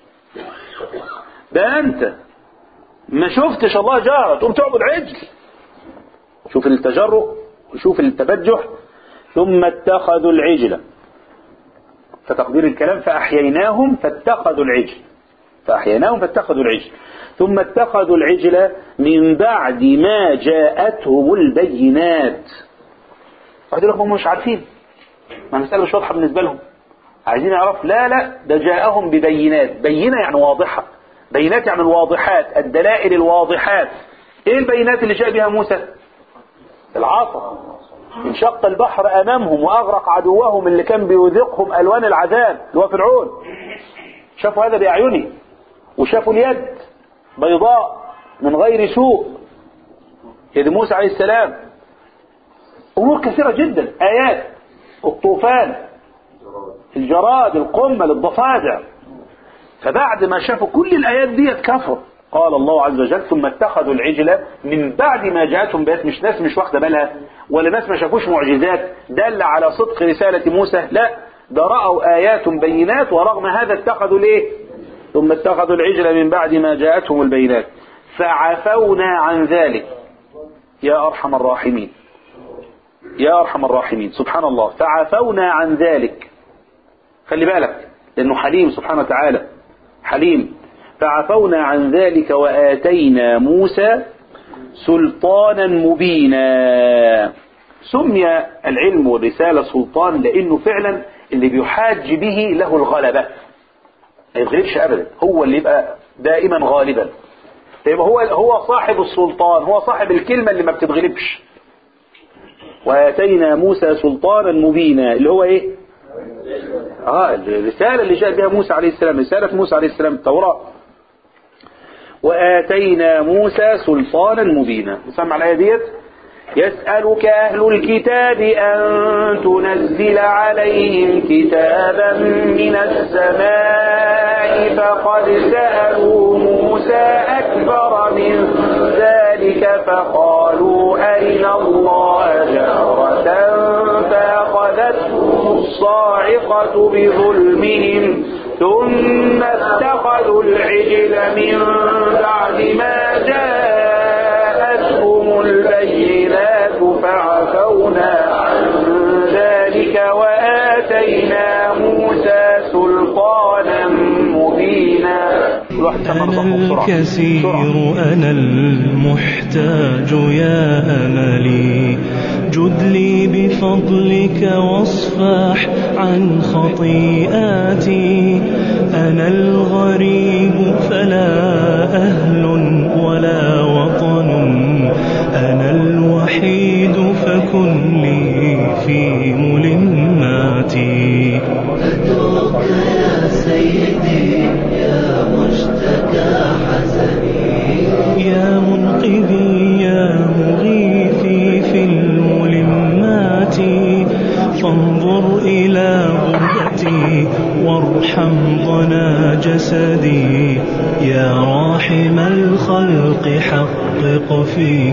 ده أنت ما شفتش الله جارة تقوم تعبد عجل شوف التجرؤ وشوف التبجح ثم اتخذوا العجل فتقدير الكلام فأحييناهم فاتخذوا العجل فأحييناهم فاتخذوا العجل ثم اتخذوا العجل من بعد ما جاءتهم البينات واحد يقول لك هم مش عارفين ما المسألة مش واضحة بالنسبة لهم عايزين يعرف لا لا ده جاءهم ببينات بينة يعني واضحة بينات يعني الواضحات الدلائل الواضحات ايه البينات اللي جاء بها موسى العصا انشق البحر امامهم واغرق عدوهم اللي كان بيذيقهم الوان العذاب اللي هو فرعون شافوا هذا باعينهم وشافوا اليد بيضاء من غير سوء يد موسى عليه السلام امور كثيره جدا ايات الطوفان الجراد القمل الضفادع فبعد ما شافوا كل الايات دي كفروا قال الله عز وجل ثم اتخذوا العجل من بعد ما جاءتهم بيات مش ناس مش واخده بالها ولا ناس ما شافوش معجزات دل على صدق رسالة موسى لا ده رأوا آيات بينات ورغم هذا اتخذوا الايه ثم اتخذوا العجل من بعد ما جاءتهم البينات فعفونا عن ذلك يا أرحم الراحمين يا أرحم الراحمين سبحان الله فعفونا عن ذلك خلي بالك لأنه حليم سبحانه وتعالى حليم فعفونا عن ذلك وآتينا موسى سلطانا مبينا سمي العلم والرسالة سلطان لأنه فعلا اللي بيحاج به له الغلبة ما يتغلبش أبدا هو اللي يبقى دائما غالبا يبقى هو هو صاحب السلطان هو صاحب الكلمة اللي ما بتتغلبش وآتينا موسى سلطانا مبينا اللي هو ايه اه الرسالة اللي جاء بها موسى عليه السلام رسالة موسى عليه السلام التوراة وآتينا موسى سلطانا مبينا سمع الآية ديت يسألك أهل الكتاب أن تنزل عليهم كتابا من السماء فقد سألوا موسى أكبر من ذلك فقالوا أرنا الله جهرة فأخذتهم الصاعقة بظلمهم ثم اتخذوا العجل من بعد ما جاءتهم البينات فعفونا عن ذلك وآتينا موسى سلطانا مبينا أنا الكثير أنا المحتاج يا أملي جد لي بفضلك واصفح عن خطيئاتي أنا الغريب فلا أهل ولا وطن أنا الوحيد فكن لي في ملماتي أدعوك يا سيدي يا مشتكى حزني يا منقذي يا مغيثي في الملمات فانظر إلى غربتي وارحم ضنا جسدي يا راحم الخلق حقق في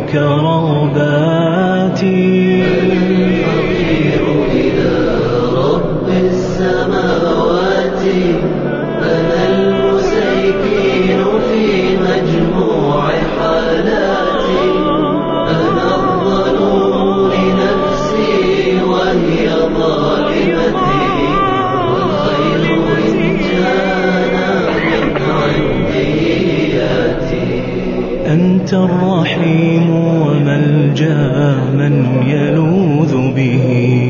كرباتي الفقير إلى رب السماوات أنا المسيكين في مجموع حالاتي أنا الظلوم لنفسي وهي ظالمتي والخير إن جانا من عندي ياتي أنت الرحيم وملجأ من يلوذ به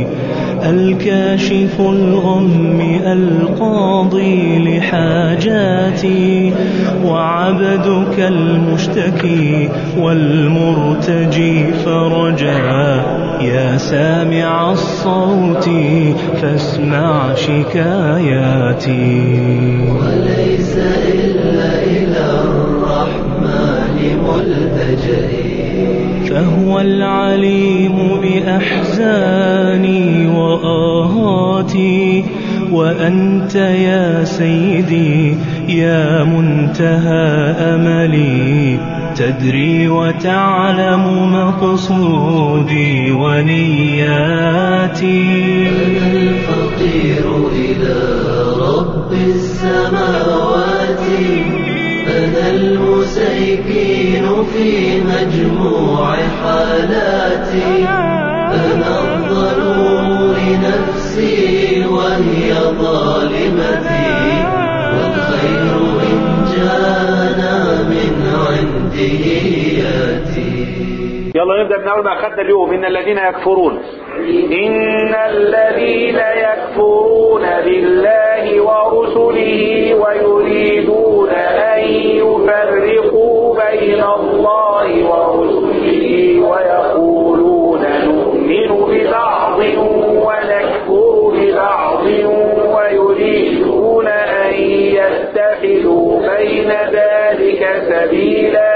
الكاشف الغم القاضي لحاجاتي وعبدك المشتكي والمرتجي فرجا يا سامع الصوت فاسمع شكاياتي وليس إلا إلى الرحمن ملتجئي فهو العليم بأحزاني وآهاتي وأنت يا سيدي يا منتهى أملي تدري وتعلم مقصودي ونياتي الفقير إلى رب السماوات أنا المسيكين في مجموع حالاتي أنا الظلوم لنفسي وهي ظالمتي والخير إن جانا من عنده ياتي يلا نبدأ من أول ما أخذنا اليوم إن الذين يكفرون إن الذين يكفرون بالله ورسله ويريدون أن يفرقوا بين الله ورسله ويقولون نؤمن ببعض ونكفر ببعض ويريدون أن يتخذوا بين ذلك سبيلا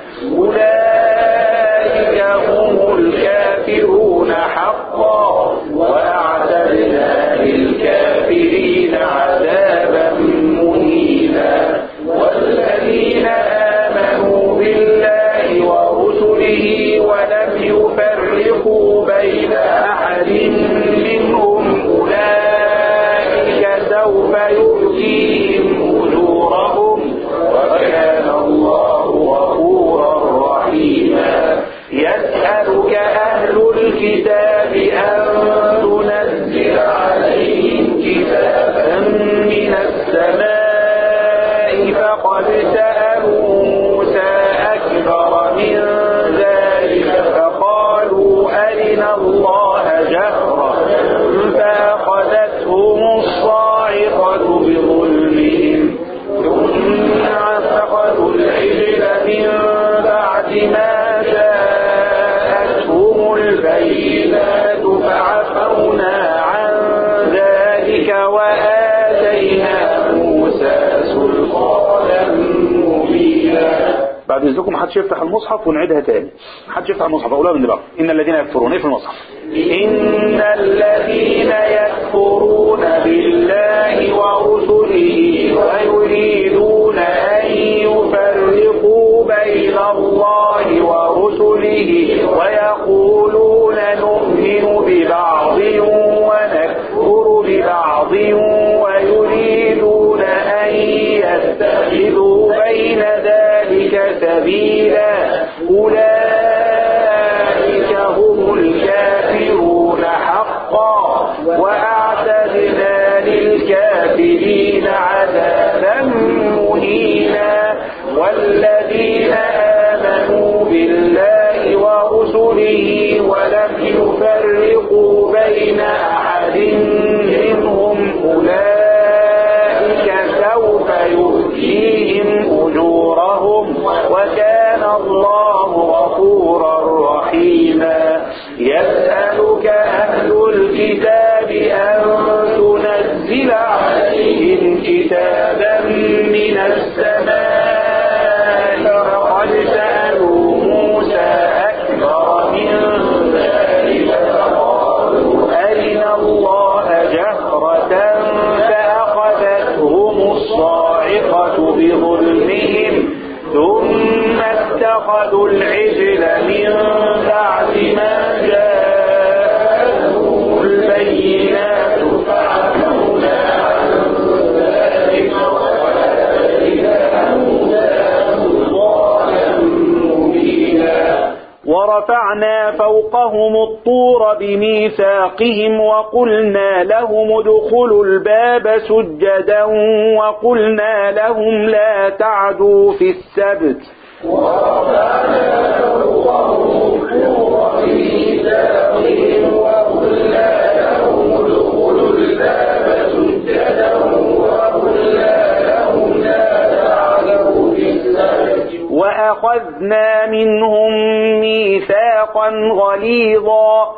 أولئك هم الكافرون حقا وأعتدنا للكافرين عذابا مهينا والذين آمنوا بالله ورسله ولم يفرقوا بين أحد منهم أولئك سوف يؤتيهم أجورهم وكان الله غفورا رحيما يسألك أهل الكتاب أن تنزل عليهم كتابا من السماء فقد ما جاءتهم البينات فعفونا عن ذلك وآتينا موسى سلطانا مبينا بعد اذنكم محدش يفتح المصحف ونعيدها تاني محدش يفتح المصحف اقولها من دماغه ان الذين يكفرون ايه في المصحف ان الذين يكفرون بالله ورسله ويريدون ان يفرقوا بين الله ورسله ويقولون نؤمن ببعض ونكفر ببعض ويريدون ان يتخذوا بين ذلك سبيلا أولئك هم الكافرون حقا وأعتدنا للكافرين عذابا مهينا والذين آمنوا بالله ورسله ولم يفرقوا بين أحد منهم أولئك سوف يؤتيهم أجورهم وكان الله غفورا رحيما يسألك أهل الكتاب أن تنزل عليهم كتابا من السماء فقد سألوا موسى أكبر من ذلك فقالوا أرنا الله جهرة فأخذتهم الصاعقة بظلمهم ثم اتخذوا العجل من بعد ما جاءتهم البينات فعفونا عن ذلك وآتينا موسى سلطانا مبينا ورفعنا فوقهم الطور بميثاقهم وقلنا لهم ادخلوا الباب سجدا وقلنا لهم لا تعدوا في السبت وأخذنا منهم ميثاقا غليظا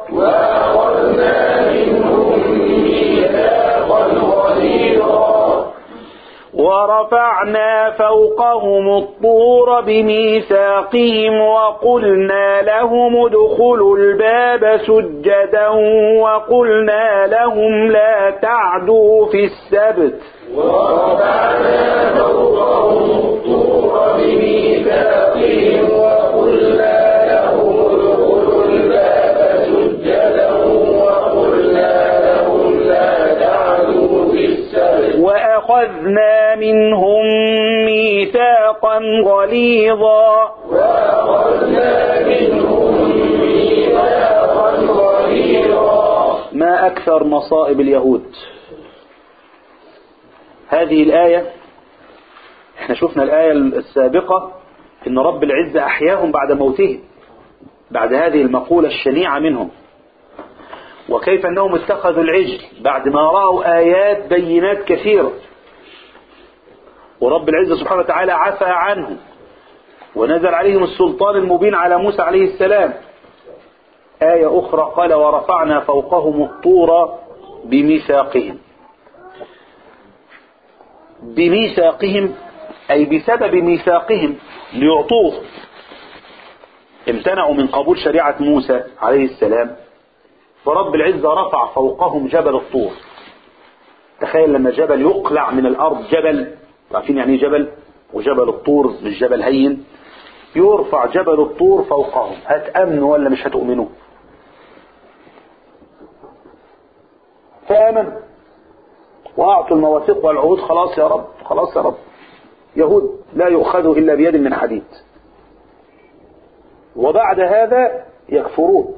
ورفعنا فوقهم الطور بميثاقهم وقلنا لهم ادخلوا الباب سجدا وقلنا لهم لا تعدوا في السبت وأخذنا منهم ميثاقا غليظا ما أكثر مصائب اليهود هذه الآية احنا شفنا الآية السابقة ان رب العزة أحياهم بعد موتهم بعد هذه المقولة الشنيعة منهم وكيف أنهم اتخذوا العجل بعد ما رأوا آيات بينات كثيرة ورب العزة سبحانه وتعالى عفى عنهم ونزل عليهم السلطان المبين على موسى عليه السلام آية أخرى قال ورفعنا فوقهم الطور بميثاقهم بميثاقهم أي بسبب ميثاقهم ليعطوه امتنعوا من قبول شريعة موسى عليه السلام فرب العزة رفع فوقهم جبل الطور تخيل لما جبل يقلع من الأرض جبل عارفين يعني ايه جبل وجبل الطور مش جبل هين يرفع جبل الطور فوقهم هتأمنوا ولا مش هتؤمنوا فآمنوا وأعطوا المواثيق والعهود خلاص يا رب خلاص يا رب يهود لا يؤخذ إلا بيد من حديد وبعد هذا يكفرون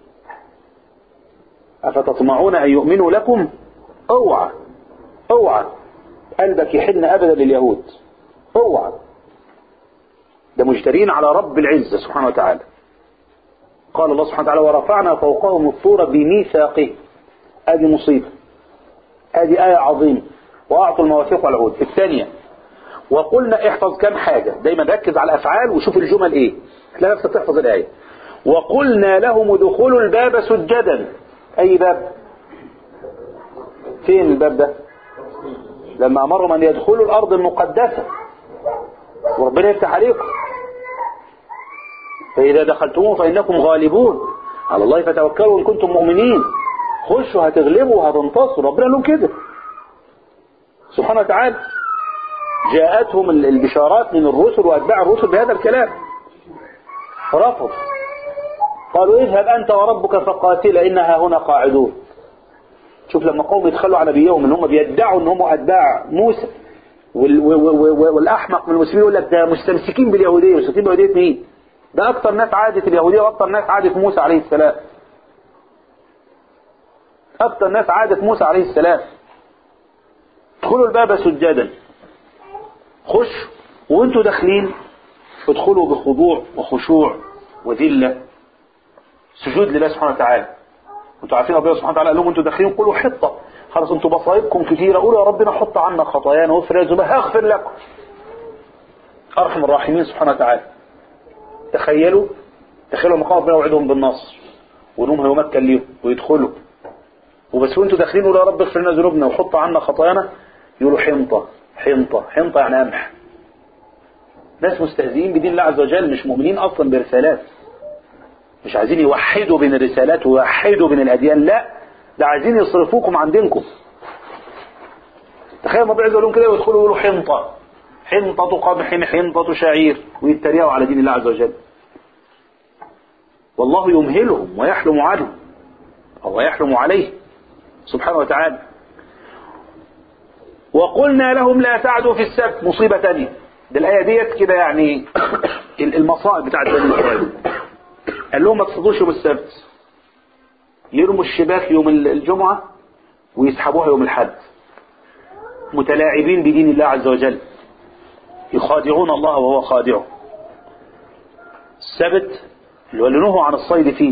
أفتطمعون أن يؤمنوا لكم اوعى اوعى قلبك يحن أبدا لليهود اوعى ده مجترين على رب العزة سبحانه وتعالى قال الله سبحانه وتعالى ورفعنا فوقهم الطور بميثاقه ادي مصيبة ادي آية عظيمة واعطوا المواثيق والعهود الثانية وقلنا احفظ كم حاجة دايما ركز على الافعال وشوف الجمل ايه تلاقي نفسك تحفظ الآية وقلنا لهم ادخلوا الباب سجدا أي باب فين الباب ده لما أمرهم أن يدخلوا الأرض المقدسة وربنا يفتح عليكم فإذا دخلتموه فإنكم غالبون على الله فتوكلوا إن كنتم مؤمنين خشوا هتغلبوا وهتنتصروا ربنا لهم كده سبحانه وتعالى جاءتهم ال- البشارات من الرسل وأتباع الرسل بهذا الكلام رفض قالوا اذهب أنت وربك فقاتلا إنها هنا قاعدون شوف لما قوم يتخلوا عن نبيهم ان هم بيدعوا ان هم اتباع موسى وال- و- و- و- والاحمق من المسلمين يقول لك ده مستمسكين باليهوديه مستمسكين باليهوديه مين؟ ده اكتر ناس عادت اليهوديه واكتر ناس عادت موسى عليه السلام اكتر ناس عادت موسى عليه السلام ادخلوا الباب سجدا خش وانتوا داخلين ادخلوا بخضوع وخشوع وذله سجود لله سبحانه وتعالى انتوا عارفين ربنا سبحانه وتعالى قال لهم انتوا داخلين قولوا حطه خلاص انتوا بصايبكم كتيره قولوا يا ربنا حط عنا خطايانا واغفر لنا ذنوبنا هغفر لكم ارحم الراحمين سبحانه وتعالى تخيلوا تخيلوا مقام ربنا وعدهم بالنصر وانهم هيمكن ليهم ويدخلوا وبس وانتوا داخلين قولوا يا رب اغفر لنا ذنوبنا وحط عنا خطايانا يقولوا حنطه حنطه حنطه يعني قمح ناس مستهزئين بدين الله عز وجل مش مؤمنين اصلا برسالات مش عايزين يوحدوا بين الرسالات ويوحدوا بين الاديان لا ده عايزين يصرفوكم عن دينكم تخيل الموضوع يقول لهم كده ويدخلوا يقولوا حنطه حنطه قمح حنطه شعير ويتريقوا على دين الله عز وجل والله يمهلهم ويحلم عنهم او يحلم عليه سبحانه وتعالى وقلنا لهم لا تعدوا في السبت مصيبة تانية ده الآية ديت كده يعني المصائب بتاعت بني إسرائيل قال لهم ما تصطادوش يوم السبت يرموا الشباك يوم الجمعة ويسحبوها يوم الحد متلاعبين بدين الله عز وجل يخادعون الله وهو خادعه السبت اللي هو اللي نهوا عن الصيد فيه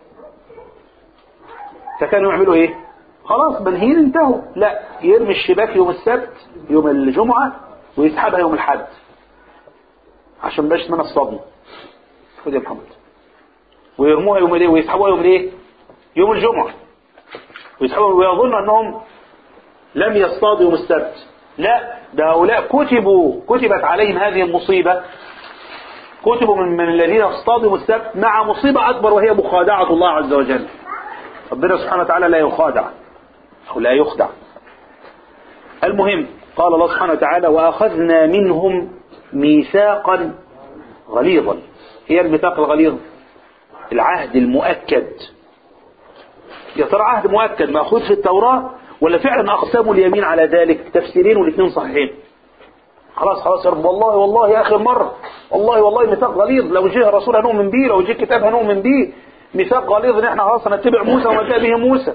فكانوا يعملوا ايه خلاص منهين انتهوا لا يرمي الشباك يوم السبت يوم الجمعة ويسحبها يوم الحد عشان باش من الصدمة خد يا محمد ويرموها يوم الايه ويسحبوها يوم الايه يوم الجمعة ويسحبوها ويظن انهم لم يصطادوا يوم السبت لا ده هؤلاء كتبوا كتبت عليهم هذه المصيبة كتبوا من, من الذين اصطادوا يوم السبت مع مصيبة أكبر وهي مخادعة الله عز وجل ربنا سبحانه وتعالى لا يخادع أو لا يخدع المهم قال الله سبحانه وتعالى وأخذنا منهم ميثاقا غليظا هي الميثاق الغليظ العهد المؤكد يا ترى عهد مؤكد مأخوذ في التوراة ولا فعلا أقسموا اليمين على ذلك تفسيرين والاثنين صحيحين خلاص خلاص يا رب والله والله آخر مرة والله والله ميثاق غليظ لو جه الرسول هنؤمن بيه لو جه كتاب هنؤمن بيه ميثاق غليظ ان احنا خلاص هنتبع موسى وما جاء به موسى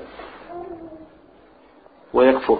ويكفر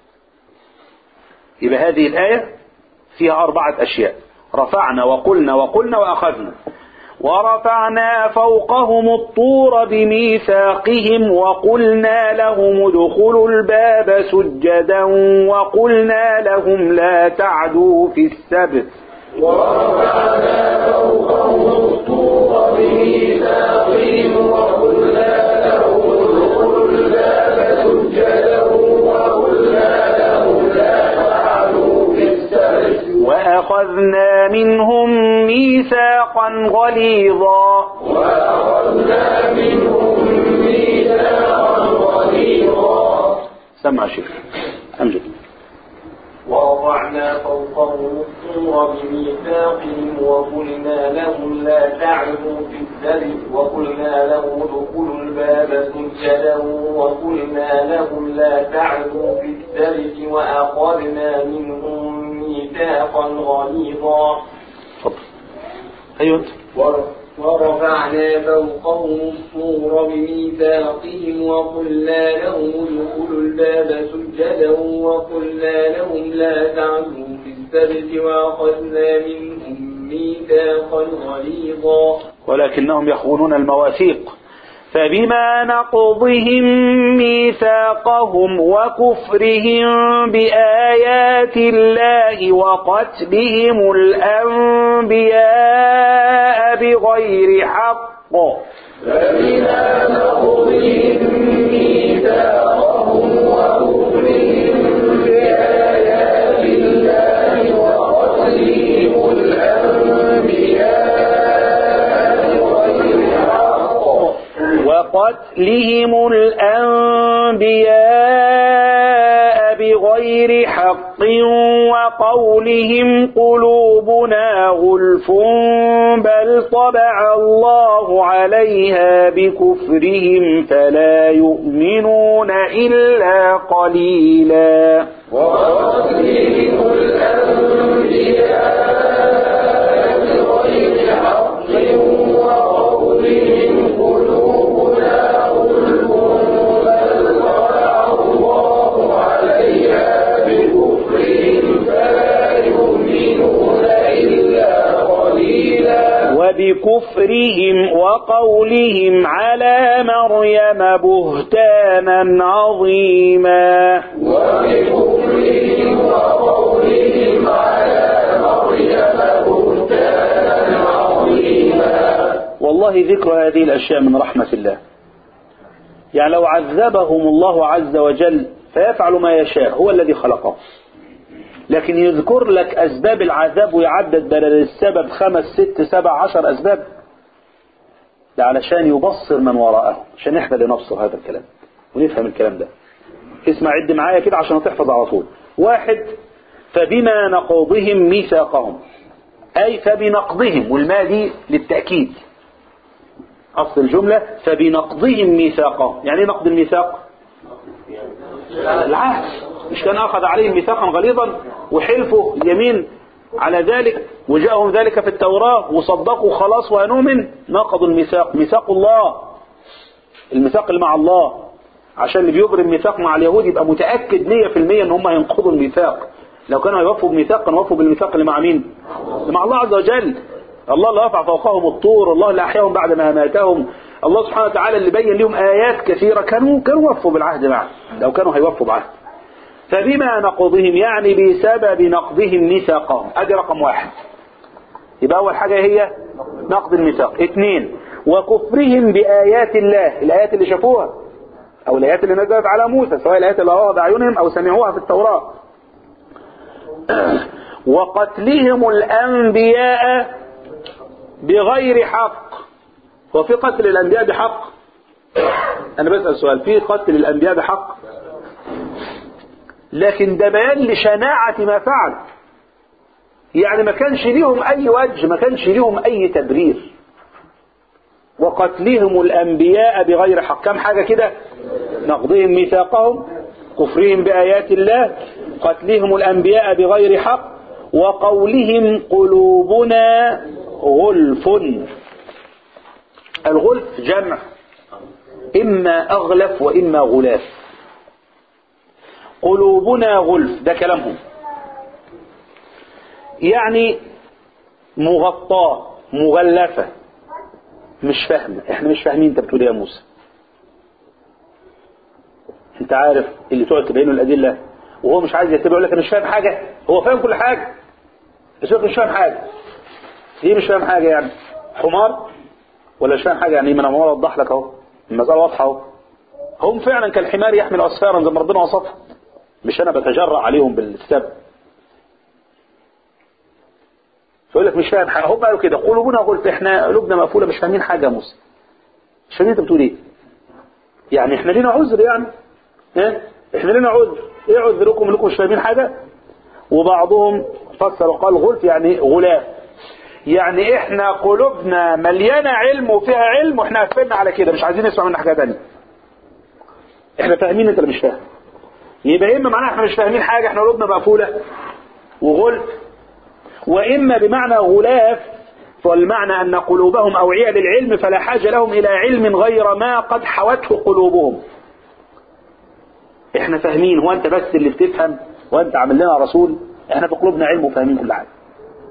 يبقى هذه الآية فيها أربعة أشياء رفعنا وقلنا وقلنا وأخذنا ورفعنا فوقهم الطور بميثاقهم وقلنا لهم ادخلوا الباب سجدا وقلنا لهم لا تعدوا في السبت ورفعنا فوقهم الطور بميثاقهم وقلنا لهم ادخلوا الباب سجدا وقلنا لهم لا تعدوا في السبت وأخذنا منهم ميثاقا غليظا وأخذنا منهم ميثاقا غليظا سمع شيخ أمجد ورفعنا فوقهم الطور بميثاقهم وقلنا لهم لا تعدوا في السبت وقلنا لهم ادخلوا الباب سجدا وقلنا لهم لا تعدوا في السبت وأخذنا منهم ميثاقا غليظا اتفضل أيوة أنت. ور- ورفعنا فوقهم الطور بميثاقهم وقلنا لهم ادخلوا الباب سجدا وقلنا لهم لا تعدوا في السبت وأخذنا منهم ميثاقا غليظا ولكنهم يخونون المواثيق فبما نقضهم ميثاقهم وكفرهم بآيات الله وقتلهم الأنبياء بغير بغير حق فبما نقضهم ميثاقهم وكفرهم بآيات الله وقتلهم الأنبياء بغير حق وقتلهم الأنبياء بغير حق وقولهم قلوبنا غلف بل طبع الله عليها بكفرهم فلا يؤمنون إلا قليلا وقتلهم الأنبياء بغير حق وقولهم قلوبنا غلف بل طبع الله عليها بكفرهم فلا يؤمنون إلا قليلا وبكفرهم وقولهم على مريم بهتانا عظيما وبكفرهم وقولهم على مريم بهتانا عظيما والله ذكر هذه الأشياء من رحمة الله يعني لو عذبهم الله عز وجل فيفعل ما يشاء هو الذي خلقه لكن يذكر لك أسباب العذاب ويعدد بدل السبب خمس ست سبع عشر أسباب ده علشان يبصر من وراءه عشان احنا لنبصر هذا الكلام ونفهم الكلام ده اسمع عد معايا كده عشان تحفظ على طول واحد فبما نقضهم ميثاقهم أي فبنقضهم والما دي للتأكيد أصل الجملة فبنقضهم ميثاقهم يعني ايه نقض الميثاق العهد مش كان أخذ عليهم ميثاقا غليظا وحلفوا اليمين على ذلك وجاءهم ذلك في التوراة وصدقوا خلاص وهنؤمن نقضوا الميثاق ميثاق الله الميثاق اللي مع الله عشان اللي بيبرم ميثاق مع اليهود يبقى متأكد 100% ان هم هينقضوا الميثاق لو كانوا هيوفوا بميثاق كانوا وفوا بالميثاق اللي مع مين اللي مع الله عز وجل الله اللي رفع فوقهم الطور الله اللي احياهم بعد ما اماتهم الله سبحانه وتعالى اللي بين لهم ايات كثيره كانوا كانوا وفوا بالعهد معه لو كانوا هيوفوا بعهد فبما نقضهم يعني بسبب نقضهم ميثاقهم ادي رقم واحد يبقى اول حاجه هي نقض الميثاق اثنين وكفرهم بايات الله الايات اللي شافوها او الايات اللي نزلت على موسى سواء الايات اللي رأوا باعينهم او سمعوها في التوراه وقتلهم الأنبياء بغير حق وفي قتل الأنبياء بحق أنا بسأل سؤال في قتل الأنبياء بحق لكن ده بيان لشناعة ما فعل يعني ما كانش ليهم أي وجه ما كانش ليهم أي تبرير وقتلهم الأنبياء بغير حق كم حاجة كده نقضهم ميثاقهم كفرهم بآيات الله قتلهم الأنبياء بغير حق وقولهم قلوبنا غلف الغلف جمع إما أغلف وإما غلاف قلوبنا غلف ده كلامهم يعني مغطاة مغلفة مش فاهمة احنا مش فاهمين انت بتقول ايه يا موسى انت عارف اللي تقعد تبين له الادله وهو مش عايز يتبع يقول لك انا مش فاهم حاجه هو فاهم كل حاجه بس هو مش فاهم حاجه ليه مش فاهم حاجه يعني حمار ولا مش فاهم حاجه يعني ما انا عمال اوضح لك اهو المساله واضحه اهو هم فعلا كالحمار يحمل اسفارا زي ما ربنا وصفها مش انا بتجرأ عليهم بالسب فيقول لك مش فاهم حاجه هم قالوا كده قلوبنا قلت احنا قلوبنا مقفوله مش فاهمين حاجه يا موسى مش فاهمين انت بتقول ايه يعني احنا لينا عذر يعني ها احنا لنا عذر ايه عذركم لكم مش فاهمين حاجة وبعضهم فسر وقال غلف يعني غلاف يعني احنا قلوبنا مليانة علم وفيها علم واحنا قفلنا على كده مش عايزين نسمع منها حاجة تانية احنا فاهمين انت اللي مش فاهم يبقى اما معناها احنا مش فاهمين حاجة احنا قلوبنا مقفولة وغلف واما بمعنى غلاف فالمعنى ان قلوبهم اوعية للعلم فلا حاجة لهم الى علم غير ما قد حوته قلوبهم احنا فاهمين هو انت بس اللي بتفهم وانت عامل لنا رسول احنا في قلوبنا علم وفاهمين كل حاجه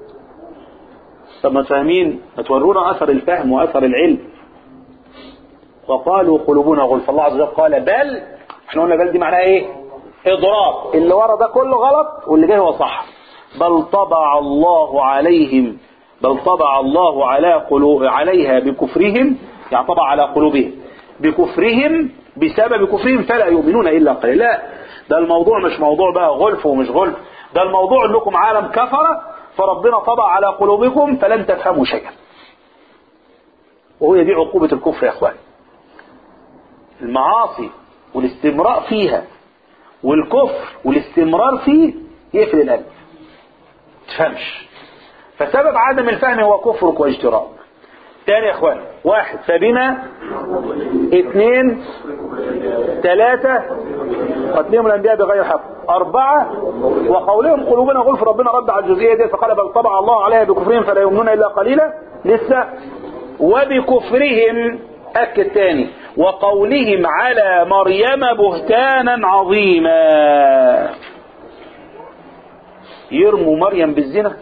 طب ما فاهمين ما تورونا اثر الفهم واثر العلم وقالوا قلوبنا غلف الله عز وجل قال بل احنا قلنا بل دي معناها ايه اضراب اللي ورا ده كله غلط واللي جاي هو صح بل طبع الله عليهم بل طبع الله على قلوب عليها بكفرهم يعني طبع على قلوبهم بكفرهم بسبب كفرهم فلا يؤمنون إلا قليلا لا ده الموضوع مش موضوع بقى غلف ومش غلف ده الموضوع انكم عالم كفرة فربنا طبع على قلوبكم فلن تفهموا شيئا وهي دي عقوبة الكفر يا اخوان المعاصي والاستمراء فيها والكفر والاستمرار فيه يقفل القلب تفهمش فسبب عدم الفهم هو كفرك واجتراء تاني يا اخوان واحد فبما اثنين ثلاثة قتلهم الانبياء بغير حق اربعة وقولهم قلوبنا غلف ربنا رد على الجزئية دي فقال بل طبع الله عليها بكفرهم فلا يؤمنون الا قليلا لسه وبكفرهم اكد تاني وقولهم على مريم بهتانا عظيما يرموا مريم بالزنا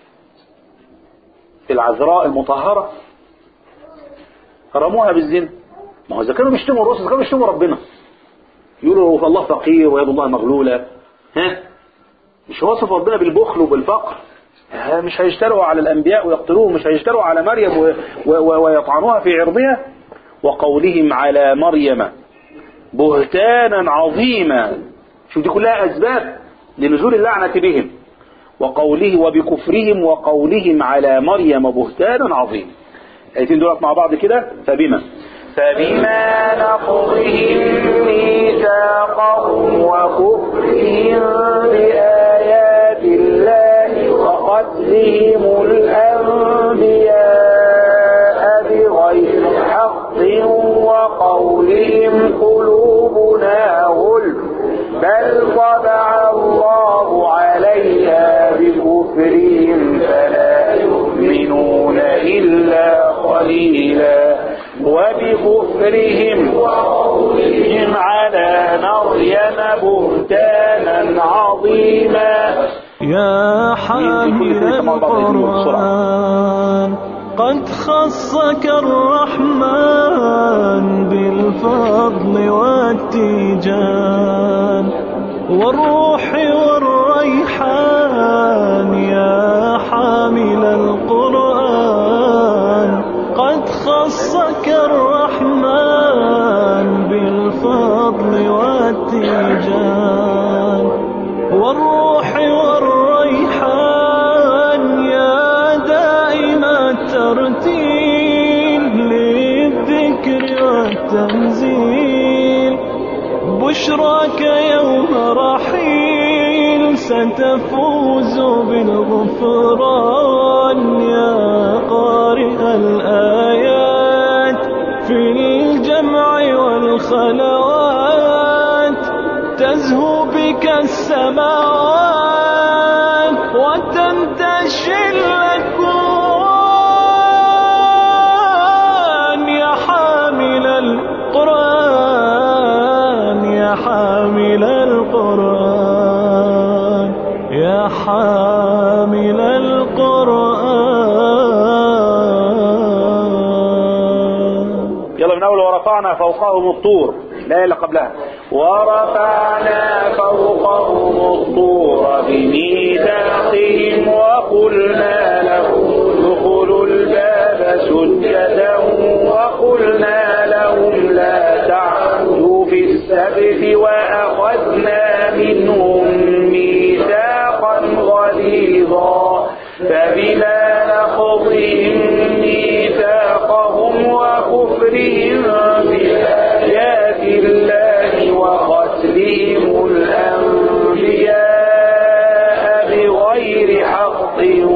العذراء المطهرة رموها بالزنا ما هو اذا كانوا بيشتموا الرسل كانوا بيشتموا ربنا يقولوا الله فقير ويد الله مغلولة ها مش وصف ربنا بالبخل وبالفقر ها مش هيشتروا على الأنبياء ويقتلوهم مش هيشتروا على مريم و... و... ويطعنوها في عرضها وقولهم على مريم بهتانا عظيما شوف دي كلها أسباب لنزول اللعنة بهم وقوله وبكفرهم وقولهم على مريم بهتانا عظيما الايتين دولت مع بعض كده فبما فبما نقضهم ميثاقهم وكفرهم بآيات الله وقتلهم الأنبياء بغير حق وقولهم قلوبنا غلف بل طبع الله عليها بكفرهم فلا يؤمنون إلا قليلا وبكفرهم وقولهم على مريم بهتانا عظيما يا حامل القرآن قد خصك الرحمن بالفضل والتيجان والروح والريحان يا حامل القرآن قد خصك الرحمن بالفضل والتيجان والروح والريحان يا دائم الترتيل للذكر والتنزيل بشراك يوم رحيل ستفوز بالغفران يا قارئ الآيات في الجمع والخلوات تزهو بك السماوات وتنتشي الأكوان يا حامل القرآن يا حامل القرآن يا حامل القرآن يلا من أول ورفعنا فوقهم الطور لا إلا قبلها ورفعنا فوقهم الطور بميثاقهم وقلنا لهم ادخلوا الباب سجدا وقلنا لهم لا تعدوا في السبت وأخذنا منهم ميثاقا غليظا فبما نقضهم ميثاقهم وكفرهم بآيات الله وقتلهم الأنبياء بغير حق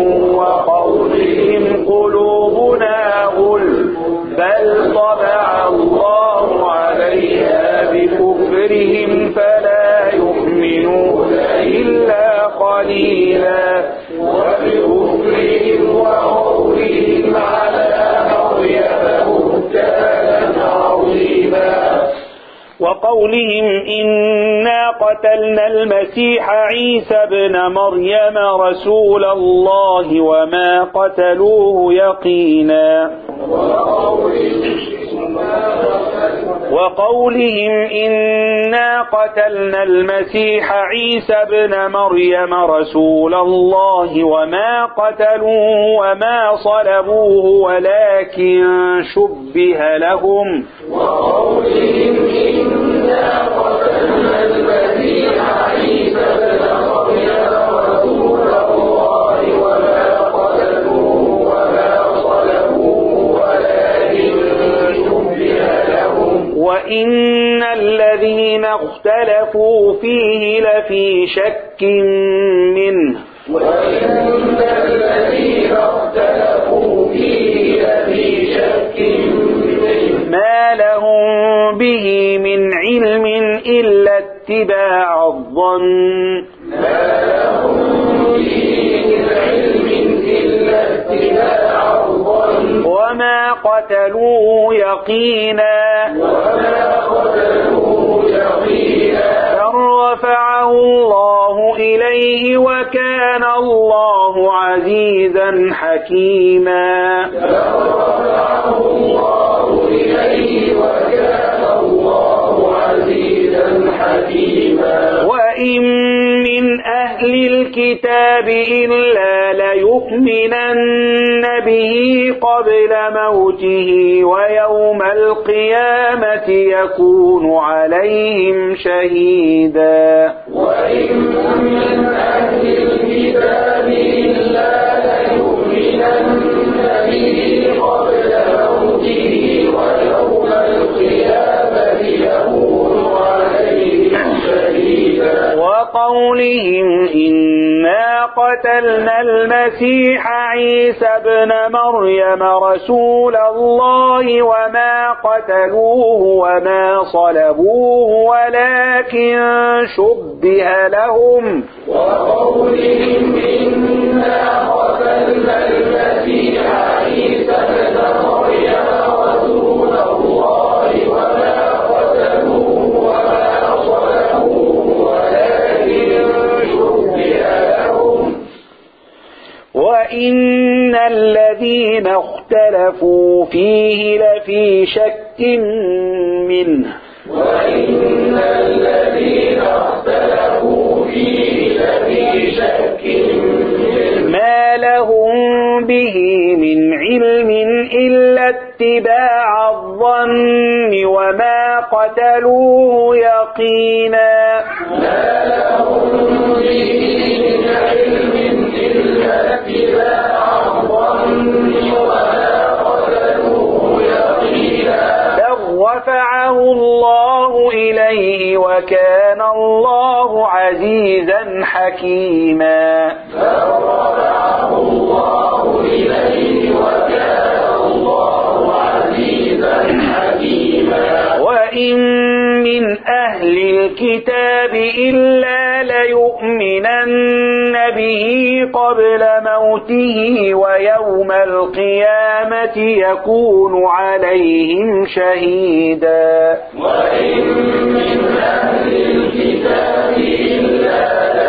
وقولهم قلوبنا غل بل طبع الله عليها بكفرهم فلا يؤمنون إلا قليلا وبكفرهم وقولهم على مريم بهتانا عظيما وقولهم إنا قتلنا المسيح عيسى ابن مريم رسول الله وما قتلوه يقينا وقولهم إنا قتلنا المسيح عيسى ابن مريم رسول الله وما قتلوه وما صلبوه ولكن شبه لهم وقولهم إنا قتلنا المسيح عيسى ابن مريم رسول الله وما قتلوه وما صلبوه ولكن شبه لهم وإن الذين اختلفوا فيه لفي شك منه وإن الذين اختلفوا فيه لفي شك منه ما لهم به من علم إلا اتباع الظن ما لهم به من علم إلا اتباع الظن وما قتلوه يقينا وما قتلوه يقينا بل رفعه الله إليه وكان الله عزيزا حكيما فرفعه الله إليه وكان الله عزيزا حكيما وإن من أهل الكتاب إلا ليؤمنن به قبل موته ويوم القيامة يكون عليهم شهيدا وإن من أهل الكتاب إلا ليؤمنن به قبل موته ويوم القيامة يكون عليهم شهيدا وقولهم إنا قتلنا المسيح عيسى ابن مريم رسول الله وما قتلوه وما صلبوه ولكن شبه لهم وقولهم إنا قتلنا المسيح عيسى ابن مريم رسول الله وما قتلوه وما صلبوه ولكن شبه لهم وإن الذين اختلفوا فيه لفي شك منه وإن الذين اختلفوا فيه لفي شك منه ما لهم به من علم إلا اتباع الظن وما قتلوه يقينا ما لهم به من علم إلا اتباع الظن وما قتلوه يقينا بل رفعه الله إليه وكان الله عزيزا حكيما فرفعه الله إليه وكان الله عزيزا حكيما وإن من أهل الكتاب إلا ليؤمنن به قبل موته ويوم القيامة يكون عليهم شهيدا وإن من أهل الكتاب إلا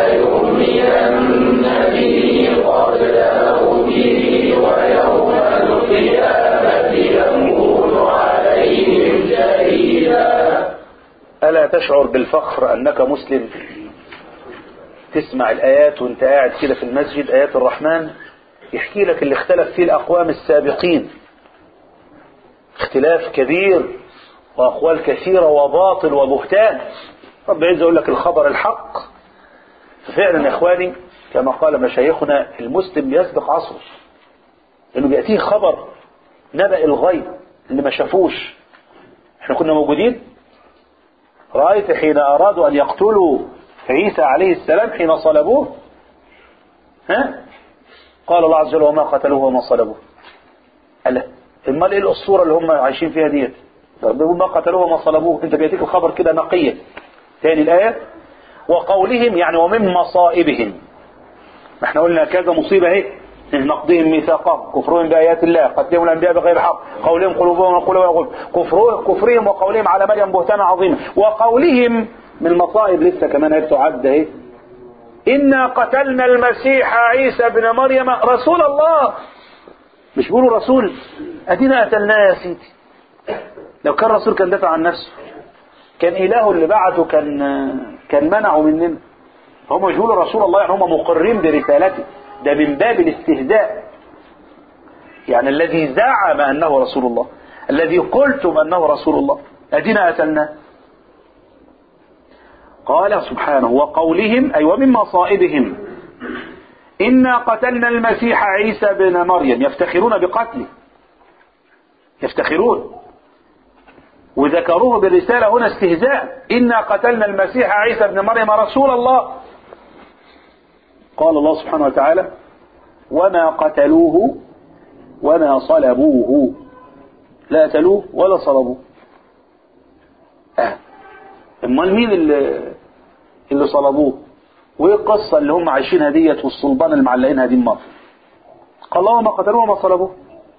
ليؤمنن به قبل موته ويوم القيامة يكون عليهم شهيدا ألا تشعر بالفخر أنك مسلم تسمع الآيات وانت قاعد كده في المسجد آيات الرحمن يحكي لك اللي اختلف فيه الأقوام السابقين اختلاف كبير وأقوال كثيرة وباطل وبهتان رب عز يقول لك الخبر الحق ففعلا يا إخواني كما قال مشايخنا المسلم يسبق عصره لأنه بيأتيه خبر نبأ الغيب اللي ما شافوش احنا كنا موجودين رأيت حين أرادوا أن يقتلوا عيسى عليه السلام حين صلبوه ها قال الله عز وجل وما قتلوه وما صلبوه ألا امال ايه الاسطوره اللي هم عايشين فيها ديت طب بيقول ما قتلوه وما صلبوه انت بياتيك الخبر كده نقيه تاني الايه وقولهم يعني ومن مصائبهم ما احنا قلنا كذا مصيبه اهي نقضهم ميثاقهم كفرهم بآيات الله قتلهم الأنبياء بغير حق قولهم قلوبهم وقلوبهم كفرهم كفرهم وقولهم على مريم بهتانا عظيما وقولهم من المصائب لسه كمان هي تعد اهي إنا قتلنا المسيح عيسى ابن مريم رسول الله مش بيقولوا رسول ادينا قتلناه يا سيدي لو كان الرسول كان دافع عن نفسه كان إله اللي بعته كان كان منعه مننا هم مش بيقولوا رسول الله يعني هم مقرين برسالته ده من باب الاستهزاء يعني الذي زعم أنه رسول الله الذي قلتم أنه رسول الله أدينا أتلناه قال سبحانه وقولهم أي ومن مصائبهم إنا قتلنا المسيح عيسى بن مريم يفتخرون بقتله يفتخرون وذكروه بالرسالة هنا استهزاء إنا قتلنا المسيح عيسى بن مريم رسول الله قال الله سبحانه وتعالى وما قتلوه وما صلبوه لا قتلوه ولا صلبوه آه. امال مين اللي اللي صلبوه وايه القصه اللي هم عايشينها ديت والصلبان اللي معلقينها دي النار قال الله وما قتلوه وما صلبوه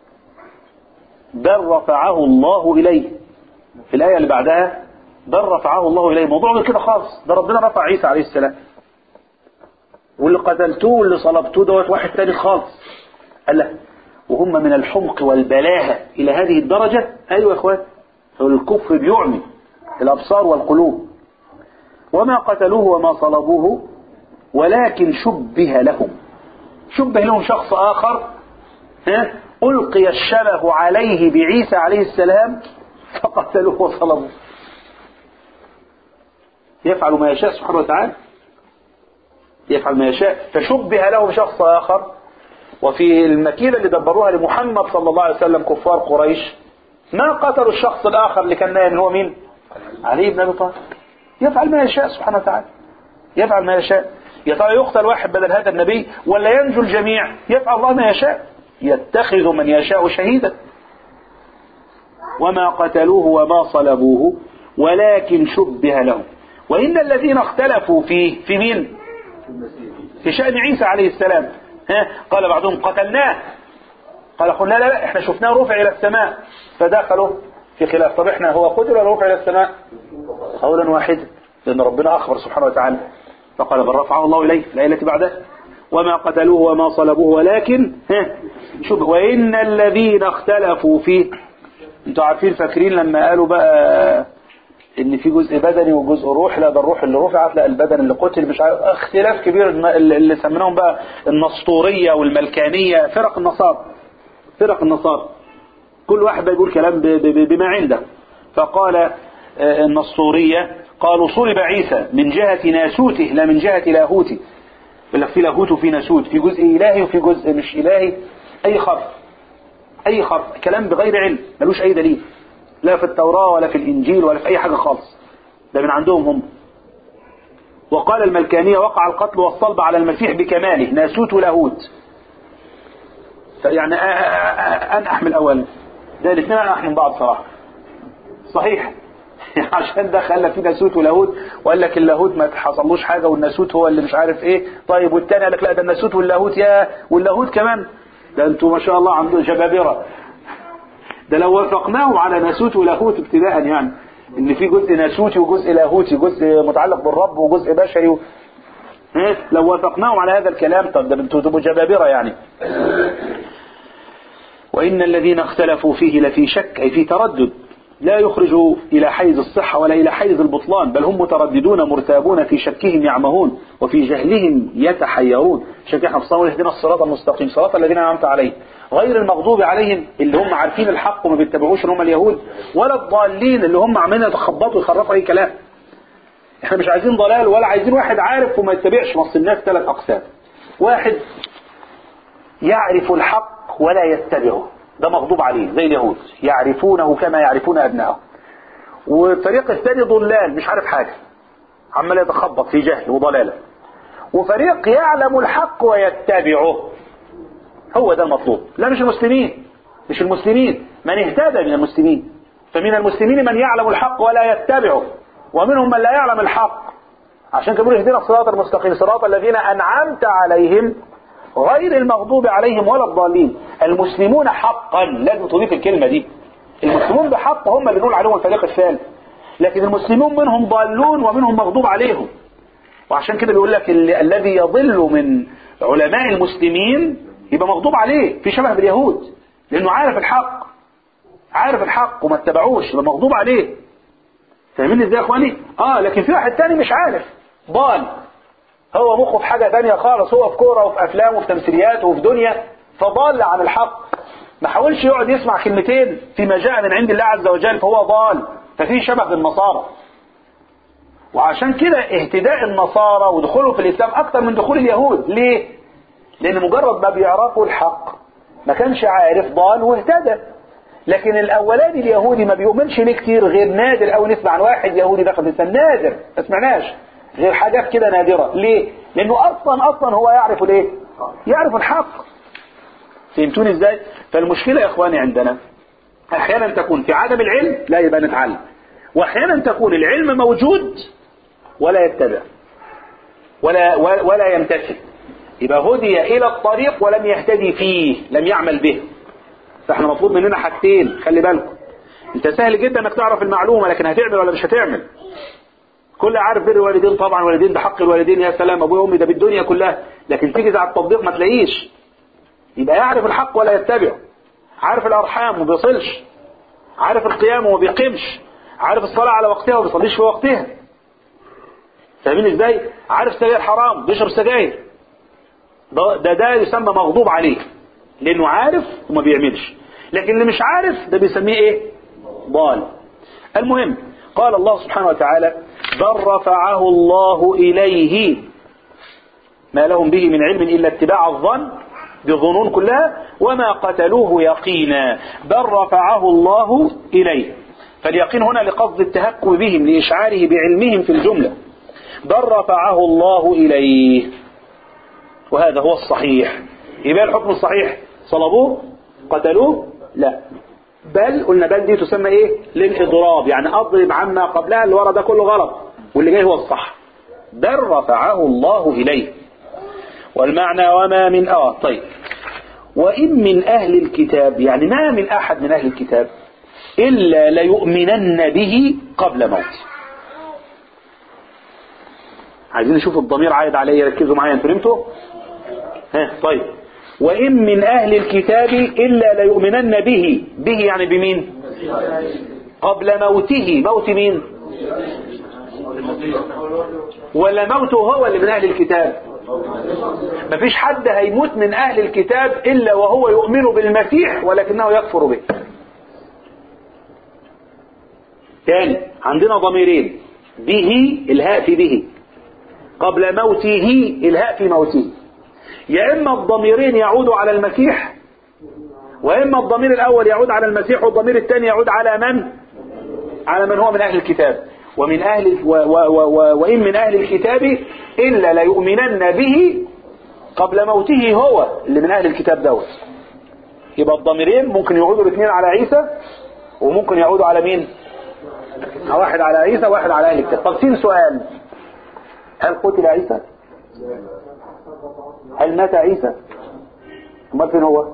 بل رفعه الله اليه في الايه اللي بعدها بل رفعه الله اليه موضوع غير كده خالص ده ربنا رفع عيسى عليه السلام واللي قتلتوه واللي صلبتوه دوت واحد تاني خالص قال لا وهم من الحمق والبلاهه الى هذه الدرجه ايوه يا اخوان الكفر بيعمي الابصار والقلوب وما قتلوه وما صلبوه ولكن شبه لهم شبه لهم شخص آخر ها ألقي الشبه عليه بعيسى عليه السلام فقتلوه وصلبوه يفعل ما يشاء سبحانه وتعالى يفعل ما يشاء فشبه لهم شخص آخر وفي المكيدة اللي دبروها لمحمد صلى الله عليه وسلم كفار قريش ما قتلوا الشخص الآخر اللي كان نايم هو مين علي بن أبي طالب يفعل ما يشاء سبحانه وتعالى يفعل ما يشاء يا ترى يقتل واحد بدل هذا النبي ولا ينجو الجميع يفعل الله ما يشاء يتخذ من يشاء شهيدا وما قتلوه وما صلبوه ولكن شبه لهم وإن الذين اختلفوا فيه في مين في شأن عيسى عليه السلام ها قال بعضهم قتلناه قال قل لا لا لا احنا شفناه رفع إلى السماء فدخلوا في خلاف طب احنا هو قدر ولا رفع إلى السماء قولا واحدا لأن ربنا أخبر سبحانه وتعالى فقال بل رفعه الله إليه في الآية التي بعدها وما قتلوه وما صلبوه ولكن ها شوف وإن الذين اختلفوا فيه انتوا عارفين فاكرين لما قالوا بقى ان في جزء بدني وجزء روح لا ده الروح اللي رفعت لا البدن اللي قتل مش عارف اختلاف كبير اللي سميناهم بقى النسطورية والملكانية فرق النصارى فرق النصارى كل واحد بيقول كلام بما عنده فقال النسطورية قالوا صلب عيسى من جهة ناسوته لا من جهة لاهوته يقول لك في لاهوت وفي ناسوت في جزء إلهي وفي جزء مش إلهي أي خرف أي خرف كلام بغير علم ملوش أي دليل لا في التوراة ولا في الإنجيل ولا في أي حاجة خالص ده من عندهم هم وقال الملكانية وقع القتل والصلب على المسيح بكماله ناسوت ولاهوت يعني أنح من الأول ده الاثنين أنح من بعض صراحة صحيح عشان ده خلى في ناسوت ولاهوت وقال لك اللاهوت ما حصلوش حاجة والناسوت هو اللي مش عارف ايه طيب والتاني قال لك لا ده الناسوت واللاهوت يا واللاهوت كمان ده انتوا ما شاء الله عندكم جبابرة ده لو وافقناهم على ناسوت ولاهوت ابتداء يعني ان في جزء ناسوتي وجزء لاهوتي جزء متعلق بالرب وجزء بشري و... لو وافقناهم على هذا الكلام طب ده انتوا تبقوا جبابرة يعني وإن الذين اختلفوا فيه لفي شك أي في تردد لا يخرج إلى حيز الصحة ولا إلى حيز البطلان بل هم مترددون مرتابون في شكهم يعمهون وفي جهلهم يتحيرون شك احنا بصنوا يهدنا الصراط المستقيم صراط الذين أنعمت عليهم غير المغضوب عليهم اللي هم عارفين الحق وما بيتبعوش هم اليهود ولا الضالين اللي هم عمالين يتخبطوا ويخرفوا أي كلام احنا مش عايزين ضلال ولا عايزين واحد عارف وما يتبعش نص الناس ثلاث أقسام واحد يعرف الحق ولا يتبعه ده مغضوب عليه زي اليهود يعرفونه كما يعرفون أبنائهم والفريق الثاني ضلال مش عارف حاجة عمال يتخبط في جهل وضلالة وفريق يعلم الحق ويتبعه هو ده المطلوب لا مش المسلمين مش المسلمين من اهتدى من المسلمين فمن المسلمين من يعلم الحق ولا يتبعه ومنهم من لا يعلم الحق عشان كده بيقول اهدنا الصراط المستقيم صراط الذين أنعمت عليهم غير المغضوب عليهم ولا الضالين المسلمون حقا لازم تضيف الكلمة دي المسلمون بحق هم اللي نقول عليهم الفريق الثالث لكن المسلمون منهم ضالون ومنهم مغضوب عليهم وعشان كده بيقول لك الذي يضل من علماء المسلمين يبقى مغضوب عليه في شبه باليهود لانه عارف الحق عارف الحق وما اتبعوش يبقى مغضوب عليه فاهمين ازاي يا اخواني اه لكن في واحد تاني مش عارف ضال هو مخه في حاجة تانية خالص هو في كورة وفي افلام وفي تمثيليات وفي دنيا فضال عن الحق ما حاولش يقعد يسمع كلمتين فيما جاء من عند الله عز وجل فهو ضال ففي شبه بالنصارى وعشان كده اهتداء النصارى ودخولهم في الاسلام اكتر من دخول اليهود ليه لان مجرد ما بيعرفوا الحق ما كانش عارف ضال واهتدى لكن الاولاني اليهودي ما بيؤمنش ليه كتير غير نادر او نسمع عن واحد يهودي دخل في الاسلام نادر ما سمعناش غير حاجات كده نادرة ليه لانه اصلا اصلا هو يعرف الايه يعرف الحق فهمتوني ازاي فالمشكلة يا اخواني عندنا احيانا تكون في عدم العلم لا يبقى نتعلم واحيانا تكون العلم موجود ولا يتبع ولا ولا يمتثل يبقى هدي الى الطريق ولم يهتدي فيه لم يعمل به فاحنا مطلوب مننا حاجتين خلي بالكم انت سهل جدا انك تعرف المعلومه لكن هتعمل ولا مش هتعمل كل عارف بر الوالدين طبعا الوالدين ده حق الوالدين يا سلام ابويا وامي ده بالدنيا كلها لكن تيجي على التطبيق ما تلاقيش يبقى يعرف الحق ولا يتبعه عارف الارحام وما بيصلش عارف القيام وما بيقيمش عارف الصلاه على وقتها وما بيصليش في وقتها فاهمين ازاي عارف سجاير حرام بيشرب سجاير ده ده, ده يسمى مغضوب عليه لانه عارف وما بيعملش لكن اللي مش عارف ده بيسميه ايه ضال المهم قال الله سبحانه وتعالى بل رفعه الله إليه ما لهم به من علم إلا اتباع الظن بالظنون كلها وما قتلوه يقينا بل رفعه الله إليه فاليقين هنا لقصد التهكم بهم لإشعاره بعلمهم في الجملة بل رفعه الله إليه وهذا هو الصحيح يبقى الحكم الصحيح صلبوه قتلوه لا بل قلنا بل دي تسمى ايه للإضراب يعني أضرب عما قبلها اللي ورا ده كله غلط واللي جاي هو الصح بل رفعه الله إليه والمعنى وما من آه طيب وإن من أهل الكتاب يعني ما من أحد من أهل الكتاب إلا ليؤمنن به قبل موته عايزين نشوف الضمير عايد عليه ركزوا معايا انتوا فهمتوا ها طيب وإن من أهل الكتاب إلا ليؤمنن به به يعني بمين قبل موته موت مين ولا موته هو اللي من أهل الكتاب مفيش حد هيموت من أهل الكتاب إلا وهو يؤمن بالمسيح ولكنه يكفر به تاني عندنا ضميرين به الهاء في به قبل موته الهاء في موته يا إما الضميرين يعودوا على المسيح وإما الضمير الأول يعود على المسيح والضمير الثاني يعود على من على من هو من أهل الكتاب ومن أهل و و و وإن من أهل الكتاب إلا ليؤمنن به قبل موته هو اللي من أهل الكتاب دوت يبقى الضميرين ممكن يعودوا الاثنين على عيسى وممكن يعودوا على مين واحد على عيسى واحد على أهل الكتاب طب في سؤال هل قتل عيسى هل مات عيسى امال فين هو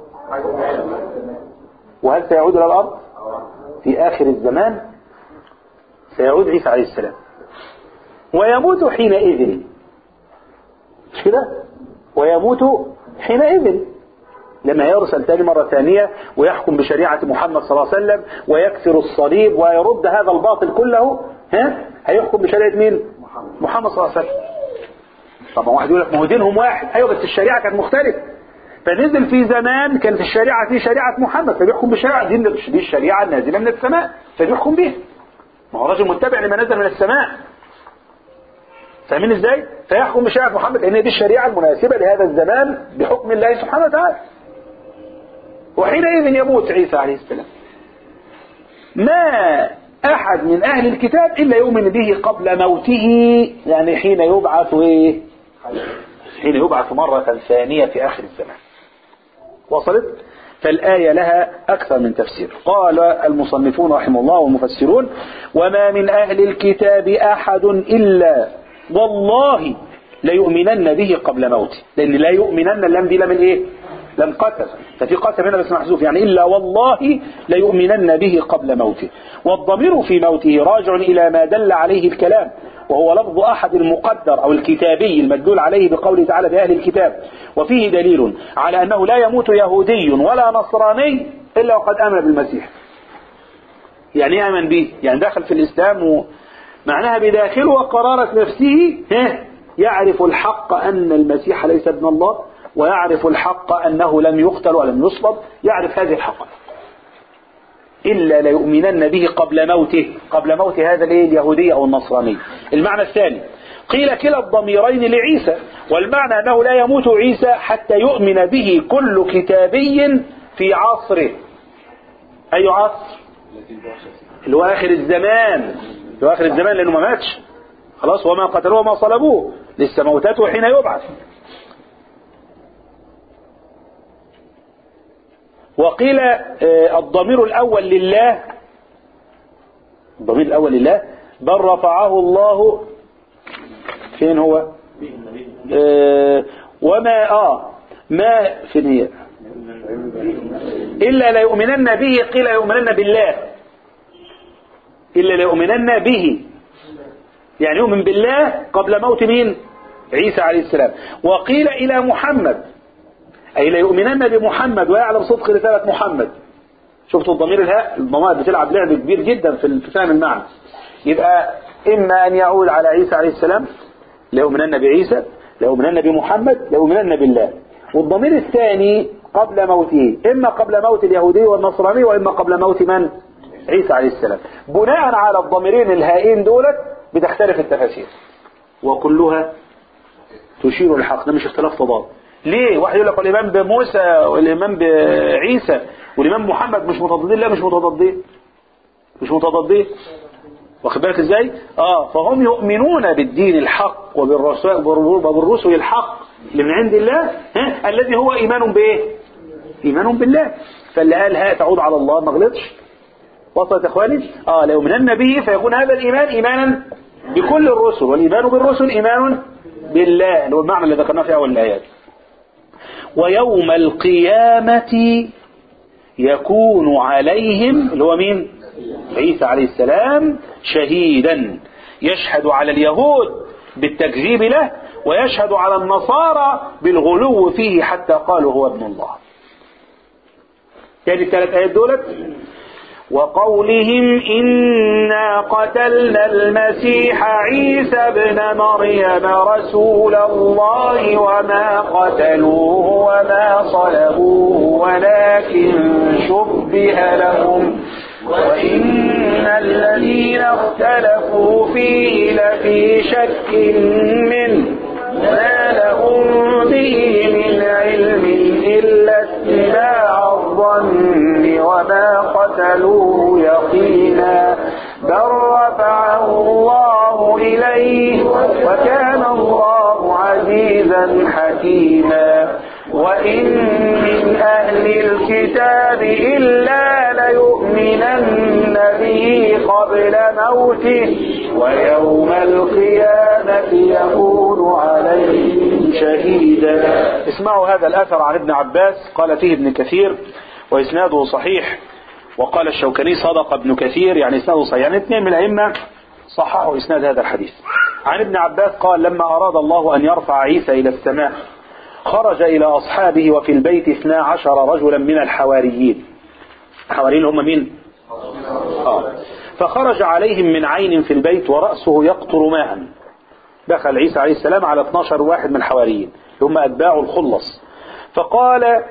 وهل سيعود الى الارض في اخر الزمان سيعود عيسى عليه السلام ويموت حينئذ مش كده ويموت حينئذ لما يرسل تاني مرة ثانية ويحكم بشريعة محمد صلى الله عليه وسلم ويكسر الصليب ويرد هذا الباطل كله ها هيحكم بشريعة مين محمد صلى الله عليه وسلم طبعا واحد يقول لك ما هو دينهم واحد ايوه بس الشريعه كانت مختلفه فنزل في زمان كانت الشريعه في شريعه محمد فبيحكم بشريعه دي دي الشريعه النازله من السماء فبيحكم بيها ما هو راجل متبع لما نزل من السماء فاهمين ازاي؟ فيحكم بشريعه محمد لان دي الشريعه المناسبه لهذا الزمان بحكم الله سبحانه وتعالى وحينئذ يموت عيسى عليه السلام ما أحد من أهل الكتاب إلا يؤمن به قبل موته يعني حين يبعث إيه حين يبعث مرة ثانية في آخر الزمان وصلت فالآية لها أكثر من تفسير قال المصنفون رحمه الله والمفسرون وما من أهل الكتاب أحد إلا والله ليؤمنن به قبل موته لأن لا يؤمنن اللام دي لم الإيه لم قتل ففي قتل هنا بس محذوف يعني إلا والله ليؤمنن به قبل موته والضمير في موته راجع إلى ما دل عليه الكلام وهو لفظ أحد المقدر أو الكتابي المدلول عليه بقوله تعالى بأهل الكتاب وفيه دليل على أنه لا يموت يهودي ولا نصراني إلا وقد آمن بالمسيح يعني ايه امن به يعني دخل في الاسلام ومعناها بداخله وقرارة نفسه ها يعرف الحق ان المسيح ليس ابن الله ويعرف الحق انه لم يقتل ولم يصلب يعرف هذه الحقائق إلا ليؤمنن به قبل موته قبل موت هذا الايه اليهودي أو النصراني المعنى الثاني قيل كلا الضميرين لعيسى والمعنى أنه لا يموت عيسى حتى يؤمن به كل كتابي في عصره أي عصر اللي هو آخر الزمان اللي هو آخر الزمان لأنه ما ماتش خلاص وما قتلوه وما صلبوه لسه موتته حين يبعث وقيل آه، الضمير الأول لله الضمير الأول لله بل رفعه الله فين هو آه، وما آه ما فين هي إلا ليؤمنن به قيل يؤمنن بالله إلا ليؤمنن به يعني يؤمن بالله قبل موت مين عيسى عليه السلام وقيل إلى محمد أي ليؤمنن بمحمد ويعلم صدق رسالة محمد شفتوا الضمير الهاء الضمائر بتلعب لعب كبير جدا في في فهم المعنى يبقى إما أن يعود على عيسى عليه السلام ليؤمنن بعيسى ليؤمنن بمحمد ليؤمنن بالله والضمير الثاني قبل موته إما قبل موت اليهودي والنصراني وإما قبل موت من عيسى عليه السلام بناء على الضميرين الهائين دولت بتختلف التفاسير وكلها تشير للحق ده مش اختلاف تضاد ليه واحد يقول لك الإمام بموسى والإمام بعيسى والإمام محمد مش متضادين لا مش متضادين مش متضادين واخد بالك ازاي اه فهم يؤمنون بالدين الحق وبالرسول وبالرسل الحق اللي من عند الله ها؟ الذي هو ايمان بايه ايمان بالله فاللي قال ها تعود على الله ما غلطش وصلت يا اخواني اه لو يؤمنن به فيكون هذا الايمان ايمانا بكل الرسل والايمان بالرسل ايمان بالله اللي هو المعنى اللي ذكرناه في اول الايات ويوم القيامة يكون عليهم اللي هو مين عيسى عليه السلام شهيدا يشهد على اليهود بالتكذيب له ويشهد على النصارى بالغلو فيه حتى قالوا هو ابن الله تاني الثلاث آيات دولت وقولهم إنا قتلنا المسيح عيسى ابن مريم رسول الله وما قتلوه وما صلبوه ولكن شبه لهم وإن الذين اختلفوا فيه لفي شك منه ما لهم به من علم إلا اتباع الظن وما قتلوه يقينا بل رفعه الله إليه وكان الله عزيزا حكيما وإن من أهل الكتاب إلا ليؤمنن به قبل موته ويوم القيامة يكون عليهم شهيدا اسمعوا هذا الأثر عن ابن عباس قال فيه ابن كثير وإسناده صحيح وقال الشوكاني صدق ابن كثير يعني إسناده صحيح يعني اثنين من الأئمة صححوا إسناد هذا الحديث عن ابن عباس قال لما أراد الله أن يرفع عيسى إلى السماء خرج إلى أصحابه وفي البيت اثنا عشر رجلا من الحواريين الحواريين هم مين آه. فخرج عليهم من عين في البيت ورأسه يقطر ماء دخل عيسى عليه السلام على 12 واحد من الحواريين هم أتباع الخلص فقال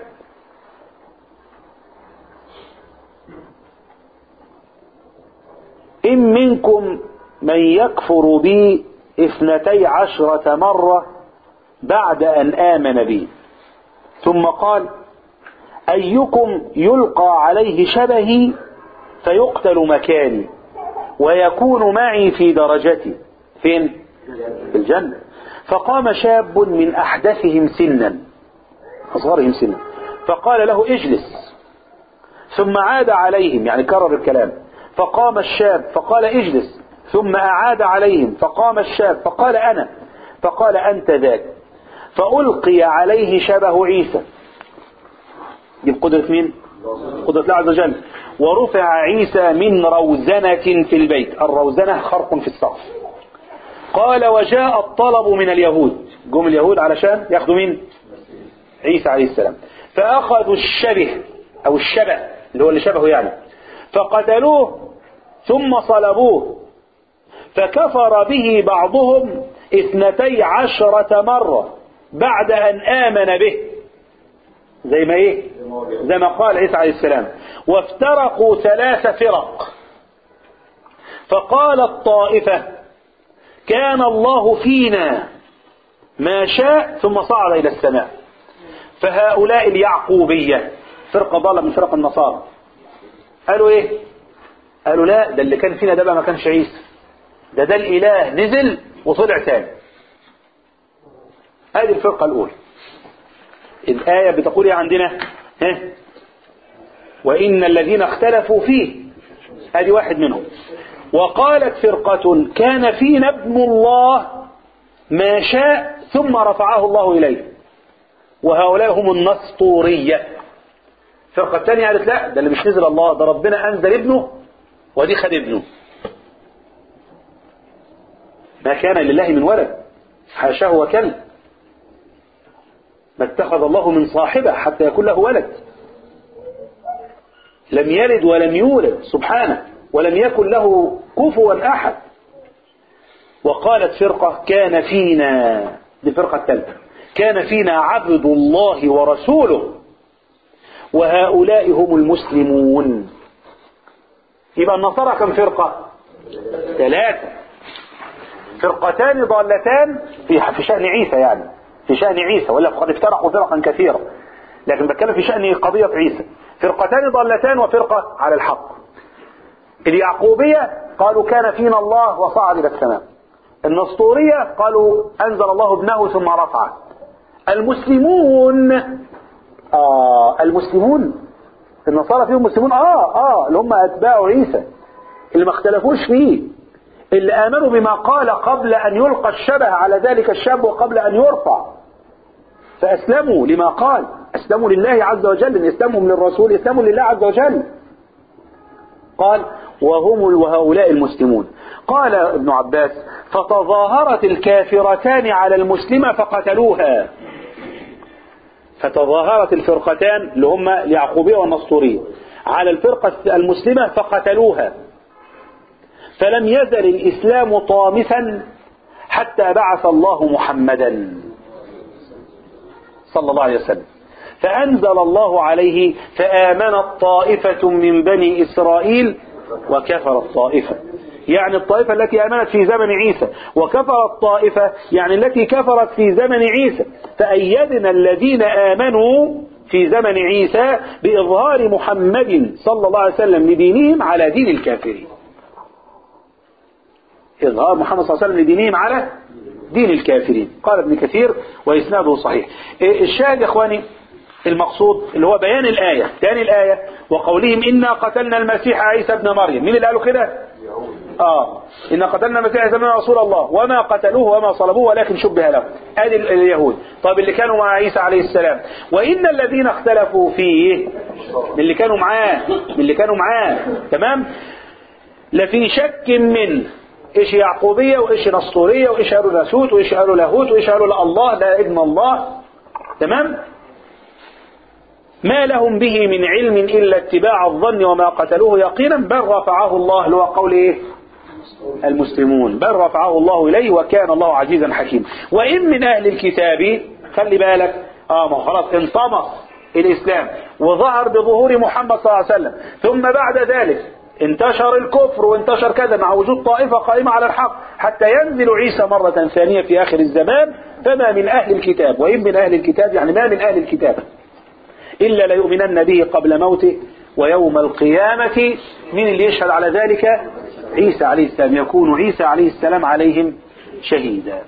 إن منكم من يكفر بي اثنتي عشرة مرة بعد أن آمن بي ثم قال أيكم يلقى عليه شبهي فيقتل مكاني ويكون معي في درجتي فين في الجنة فقام شاب من أحدثهم سنا أصغرهم سنا فقال له اجلس ثم عاد عليهم يعني كرر الكلام فقام الشاب فقال اجلس ثم أعاد عليهم فقام الشاب فقال أنا فقال أنت ذاك فألقي عليه شبه عيسى دي بقدرة مين قدرة الله عز وجل ورفع عيسى من روزنة في البيت الروزنة خرق في السقف قال وجاء الطلب من اليهود جم اليهود علشان ياخدوا مين عيسى عليه السلام فأخذوا الشبه أو الشبه اللي هو اللي شبهه يعني فقتلوه ثم صلبوه فكفر به بعضهم اثنتي عشرة مرة بعد أن آمن به زي ما ايه زي ما قال عيسى عليه السلام وافترقوا ثلاث فرق فقالت طائفة كان الله فينا ما شاء ثم صعد إلى السماء فهؤلاء اليعقوبية فرقة ضالة من فرق النصارى قالوا ايه قالوا لا ده اللي كان فينا ده بقى ما كانش عيسى ده ده الإله نزل وطلع تاني هذه الفرقة الأولى الآية بتقول ايه عندنا ها وإن الذين اختلفوا فيه هذه واحد منهم وقالت فرقة كان فينا ابن الله ما شاء ثم رفعه الله إليه وهؤلاء هم النسطورية الفرقة الثانية قالت لا ده اللي مش نزل الله ده ربنا أنزل ابنه ودي خد ابنه ما كان لله من ولد حاشاه وكلب ما اتخذ الله من صاحبه حتى يكون له ولد لم يلد ولم يولد سبحانه ولم يكن له كفوا أحد وقالت فرقة كان فينا دي الفرقة الثالثة كان فينا عبد الله ورسوله وهؤلاء هم المسلمون يبقى النصارى كم فرقة ثلاثة فرقتان ضالتان في في شأن عيسى يعني في شأن عيسى ولا فقد افترقوا فرقا كثيرة لكن بتكلم في شأن قضية عيسى فرقتان ضالتان وفرقة على الحق اليعقوبية قالوا كان فينا الله وصعد إلى السماء النسطورية قالوا أنزل الله ابنه ثم رفعه المسلمون آه المسلمون النصارى فيهم مسلمون آه آه اللي هم أتباع عيسى اللي ما اختلفوش فيه اللي آمنوا بما قال قبل أن يلقى الشبه على ذلك الشاب وقبل أن يرفع فأسلموا لما قال أسلموا لله عز وجل يسلمهم للرسول يسلموا لله عز وجل قال وهم وهؤلاء المسلمون قال ابن عباس فتظاهرت الكافرتان على المسلمة فقتلوها فتظاهرت الفرقتان اللي هم اليعقوبية والنسطورية على الفرقة المسلمة فقتلوها فلم يزل الإسلام طامسا حتى بعث الله محمدا صلى الله عليه وسلم فأنزل الله عليه فآمنت طائفة من بني إسرائيل وكفرت طائفة يعني الطائفة التي آمنت في زمن عيسى وكفرت طائفة يعني التي كفرت في زمن عيسى فأيدنا الذين آمنوا في زمن عيسى بإظهار محمد صلى الله عليه وسلم لدينهم على دين الكافرين إظهار محمد صلى الله عليه وسلم لدينهم على دين الكافرين قال ابن كثير وإسناده صحيح الشاهد يا إخواني المقصود اللي هو بيان الآية ثاني الآية وقولهم إنا قتلنا المسيح عيسى ابن مريم مين اللي قالوا كده آه إن قتلنا المسيح عيسى ابن رسول الله وما قتلوه وما صلبوه ولكن شبه له هذه اليهود طيب اللي كانوا مع عيسى عليه السلام وإن الذين اختلفوا فيه من اللي كانوا معاه من اللي كانوا معاه تمام لفي شك من ايش يعقوبية وايش نسطورية وايش قالوا ناسوت وايش قالوا لاهوت وايش قالوا لا الله لا ابن الله تمام ما لهم به من علم إلا اتباع الظن وما قتلوه يقينا بل رفعه الله اللي هو قول إيه المسلمون بل رفعه الله إليه وكان الله عزيزا حكيما وإن من أهل الكتاب خلي بالك آه ما خلاص انطمس الإسلام وظهر بظهور محمد صلى الله عليه وسلم ثم بعد ذلك انتشر الكفر وانتشر كذا مع وجود طائفة قائمة على الحق حتى ينزل عيسى مرة ثانية في آخر الزمان فما من أهل الكتاب وإن من أهل الكتاب يعني ما من أهل الكتاب إلا ليؤمنن به قبل موته ويوم القيامة من اللي يشهد على ذلك عيسى عليه السلام يكون عيسى عليه السلام عليهم شهيدا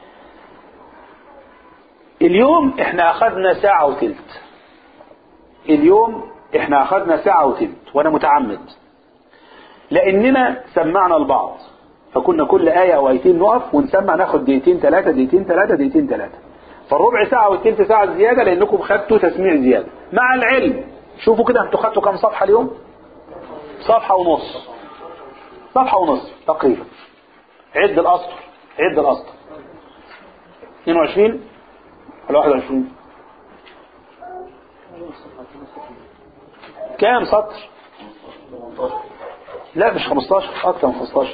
اليوم احنا أخذنا ساعة وتلت اليوم احنا أخذنا ساعة وتلت وأنا متعمد لأننا سمعنا البعض فكنا كل آية أو آيتين نقف ونسمع ناخد دقيقتين ثلاثة دقيقتين ثلاثة دقيقتين ثلاثة فالربع ساعة والتلت ساعة زيادة لأنكم خدتوا تسميع زيادة مع العلم شوفوا كده انتوا خدتوا كم صفحة اليوم صفحة ونص صفحة ونص تقريبا عد الأسطر عد الأسطر 22 ولا 21 كام سطر لا مش 15 اكتر من 15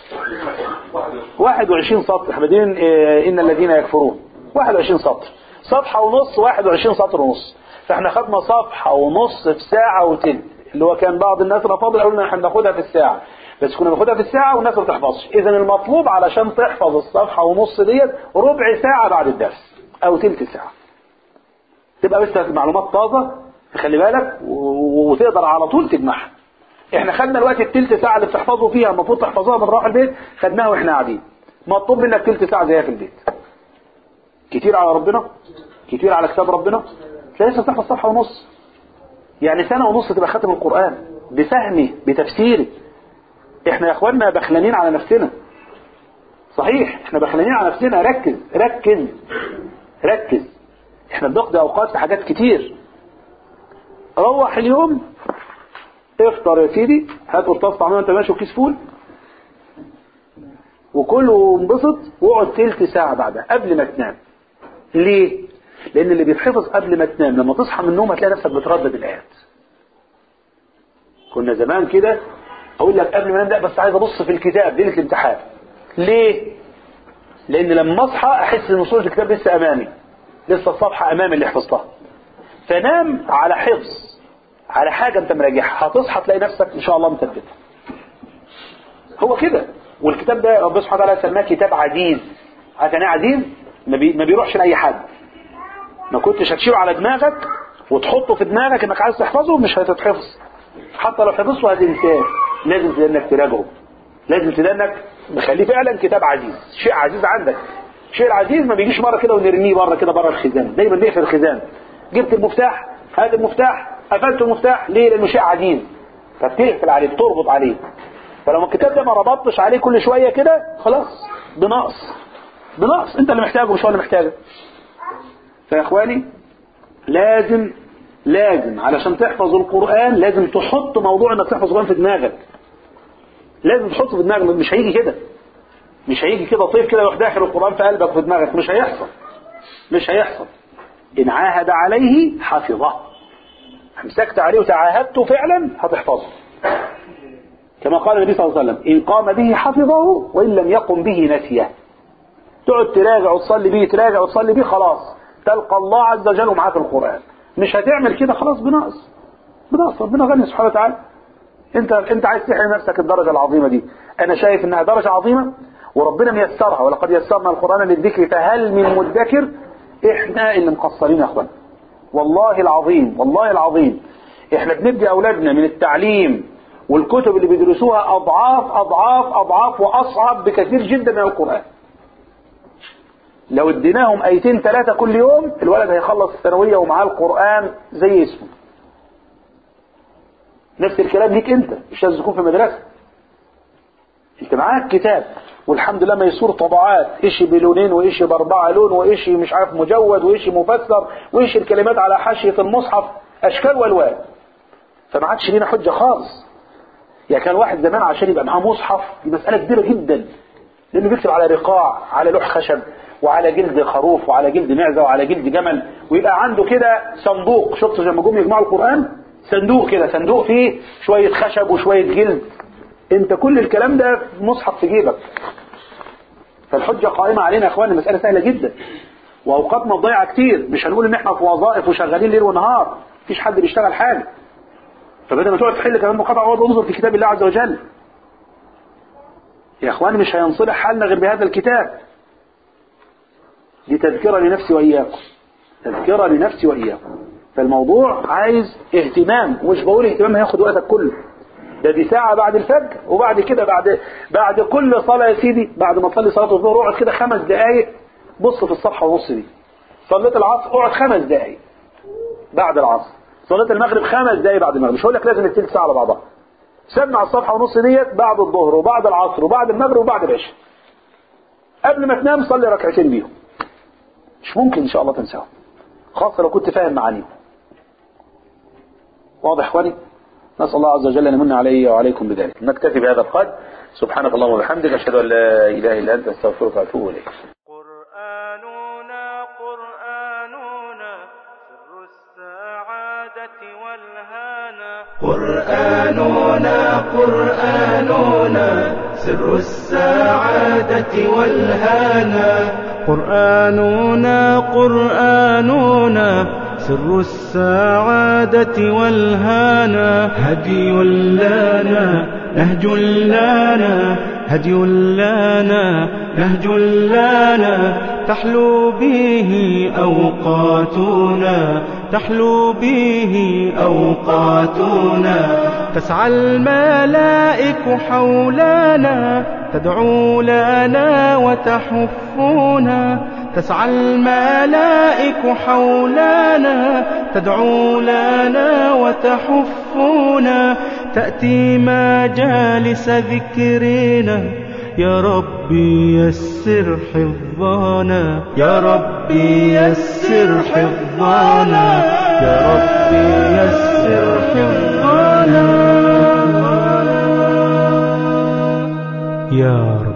21 سطر احنا بادئين آه، ان الذين يكفرون 21 سطر صفحه ونص 21 سطر ونص فاحنا خدنا صفحه ونص في ساعه وتلت اللي هو كان بعض الناس رفضوا قالوا لنا احنا بناخدها في الساعه بس كنا بناخدها في الساعه والناس ما بتحفظش اذا المطلوب علشان تحفظ الصفحه ونص ديت ربع ساعه بعد الدرس او تلت ساعه تبقى بس معلومات طازه خلي بالك و- و- وتقدر على طول تجمعها احنا خدنا الوقت التلت ساعة اللي بتحفظوا فيها المفروض تحفظوها من روح البيت خدناها واحنا قاعدين مطلوب منك تلت ساعة زيها في البيت كتير على ربنا كتير على كتاب ربنا تلاقي لسه تحفظ صفحة ونص يعني سنة ونص تبقى ختم القرآن بفهمه بتفسيره احنا يا اخواننا بخلانين على نفسنا صحيح احنا بخلانين على نفسنا ركز ركز ركز احنا بنقضي اوقات في حاجات كتير روح اليوم افطر يا سيدي هات قرطاس طعميه وانت ماشي وكيس فول وكل وانبسط واقعد تلت ساعة بعدها قبل ما تنام ليه؟ لأن اللي بيتحفظ قبل ما تنام لما تصحى من النوم هتلاقي نفسك بتردد الآيات كنا زمان كده أقول لك قبل ما انام لا بس عايز أبص في الكتاب ليلة الامتحان ليه؟ لأن لما أصحى أحس إن صورة الكتاب لسه أمامي لسه الصفحة أمامي اللي حفظتها فنام على حفظ على حاجة انت مراجعها هتصحى تلاقي نفسك ان شاء الله مثبتها هو كده والكتاب ده ربنا سبحانه وتعالى سماه كتاب عزيز عارف يعني إيه عزيز ما, بي... ما بيروحش لاي حد ما كنتش هتشيله على دماغك وتحطه في دماغك انك عايز تحفظه مش هتتحفظ حتى لو حفظته هتنساه لازم تلاقي انك تراجعه لازم تلاقي انك مخليه فعلا كتاب عزيز شيء عزيز عندك الشيء العزيز ما بيجيش مره كده ونرميه بره كده بره الخزانه دايما بيقفل الخزانه جبت المفتاح هات المفتاح قفلت المفتاح ليه لانه شيء عزيز فبتقفل عليه بتربط عليه فلو الكتاب ده ما ربطتش عليه كل شويه كده خلاص بنقص بنقص انت اللي محتاجه مش هو اللي محتاجه فيا اخواني لازم لازم علشان تحفظ القرآن لازم تحط موضوع انك تحفظ القرآن في دماغك لازم تحطه في دماغك مش هيجي كده مش هيجي كده طيف كده يروح داخل القرآن في قلبك وفي دماغك مش هيحصل مش هيحصل إن عاهد عليه حفظه امسكت عليه وتعاهدته فعلا هتحفظه كما قال النبي صلى الله عليه وسلم إن قام به حفظه وإن لم يقم به نسيه تقعد تراجع وتصلي بيه تراجع وتصلي بيه خلاص تلقى الله عز وجل معاك القرآن مش هتعمل كده خلاص بنقص بنقص ربنا غني سبحانه وتعالى انت انت عايز تحرم نفسك الدرجة العظيمة دي انا شايف انها درجة عظيمة وربنا ميسرها ولقد يسرنا القرآن للذكر فهل من مدكر احنا اللي مقصرين يا اخوان والله العظيم والله العظيم احنا بندي اولادنا من التعليم والكتب اللي بيدرسوها اضعاف اضعاف اضعاف واصعب بكثير جدا من القرآن لو اديناهم ايتين ثلاثة كل يوم الولد هيخلص الثانوية ومعاه القرآن زي اسمه نفس الكلام ليك انت مش لازم تكون في مدرسة انت معاك كتاب والحمد لله ميسور طبعات ايش بلونين وايش باربعة لون وايش مش عارف مجود وايش مفسر وايش الكلمات على حاشية المصحف اشكال والوان فما عادش لينا حجة خالص يعني كان واحد زمان عشان يبقى معاه مصحف دي مسألة كبيرة جدا لانه بيكتب على رقاع على لوح خشب وعلى جلد خروف وعلى جلد معزة وعلى جلد جمل ويبقى عنده كده صندوق شفت لما جم يجمعوا القرآن صندوق كده صندوق فيه شوية خشب وشوية جلد انت كل الكلام ده في مصحف في جيبك فالحجة قائمة علينا يا اخوان المسألة سهلة جدا واوقاتنا ضايعة كتير مش هنقول ان احنا في وظائف وشغالين ليل ونهار مفيش حد بيشتغل حاجة فبدل ما تقعد تحل كمان مقاطعة اقعد انظر في كتاب الله عز وجل يا اخواني مش هينصلح حالنا غير بهذا الكتاب دي تذكرة لنفسي وإياكم تذكرة لنفسي وإياكم فالموضوع عايز اهتمام ومش بقول اهتمام هياخد وقتك كله ده دي ساعة بعد الفجر وبعد كده بعد بعد كل صلاة يا سيدي بعد ما تصلي صلاة الظهر اقعد كده خمس دقايق بص في الصفحة ونص دي صليت العصر اقعد خمس دقايق بعد العصر صليت المغرب خمس دقايق بعد المغرب مش هقول لك لازم الثلث ساعة على بعضها سمع الصفحة ونص ديت بعد الظهر وبعد العصر وبعد المغرب وبعد العشاء قبل ما تنام صلي ركعتين بيهم مش ممكن ان شاء الله تنساهم خاصة لو كنت فاهم معانيهم واضح اخواني نسأل الله عز وجل ان يمن علي وعليكم بذلك نكتفي بهذا القدر سبحانك اللهم وبحمدك اشهد ان لا اله الا انت استغفرك واتوب اليك قرآننا قرآننا سر السعادة والهانا قرآننا قرآننا قرآننا سر السعادة والهنا قرآننا قرآننا سر السعادة والهانا هدي لنا نهج لنا هدي لنا نهج لنا تحلو به أوقاتنا تحلو به أوقاتنا تسعى الملائك حولنا تدعو لنا وتحفنا تسعى الملائك حولنا تدعو لنا وتحفنا تأتي مجالس ذكرنا يا ربي يسر حفظنا يا ربي يسر حفظنا يا ربي يسر حفظنا يا رب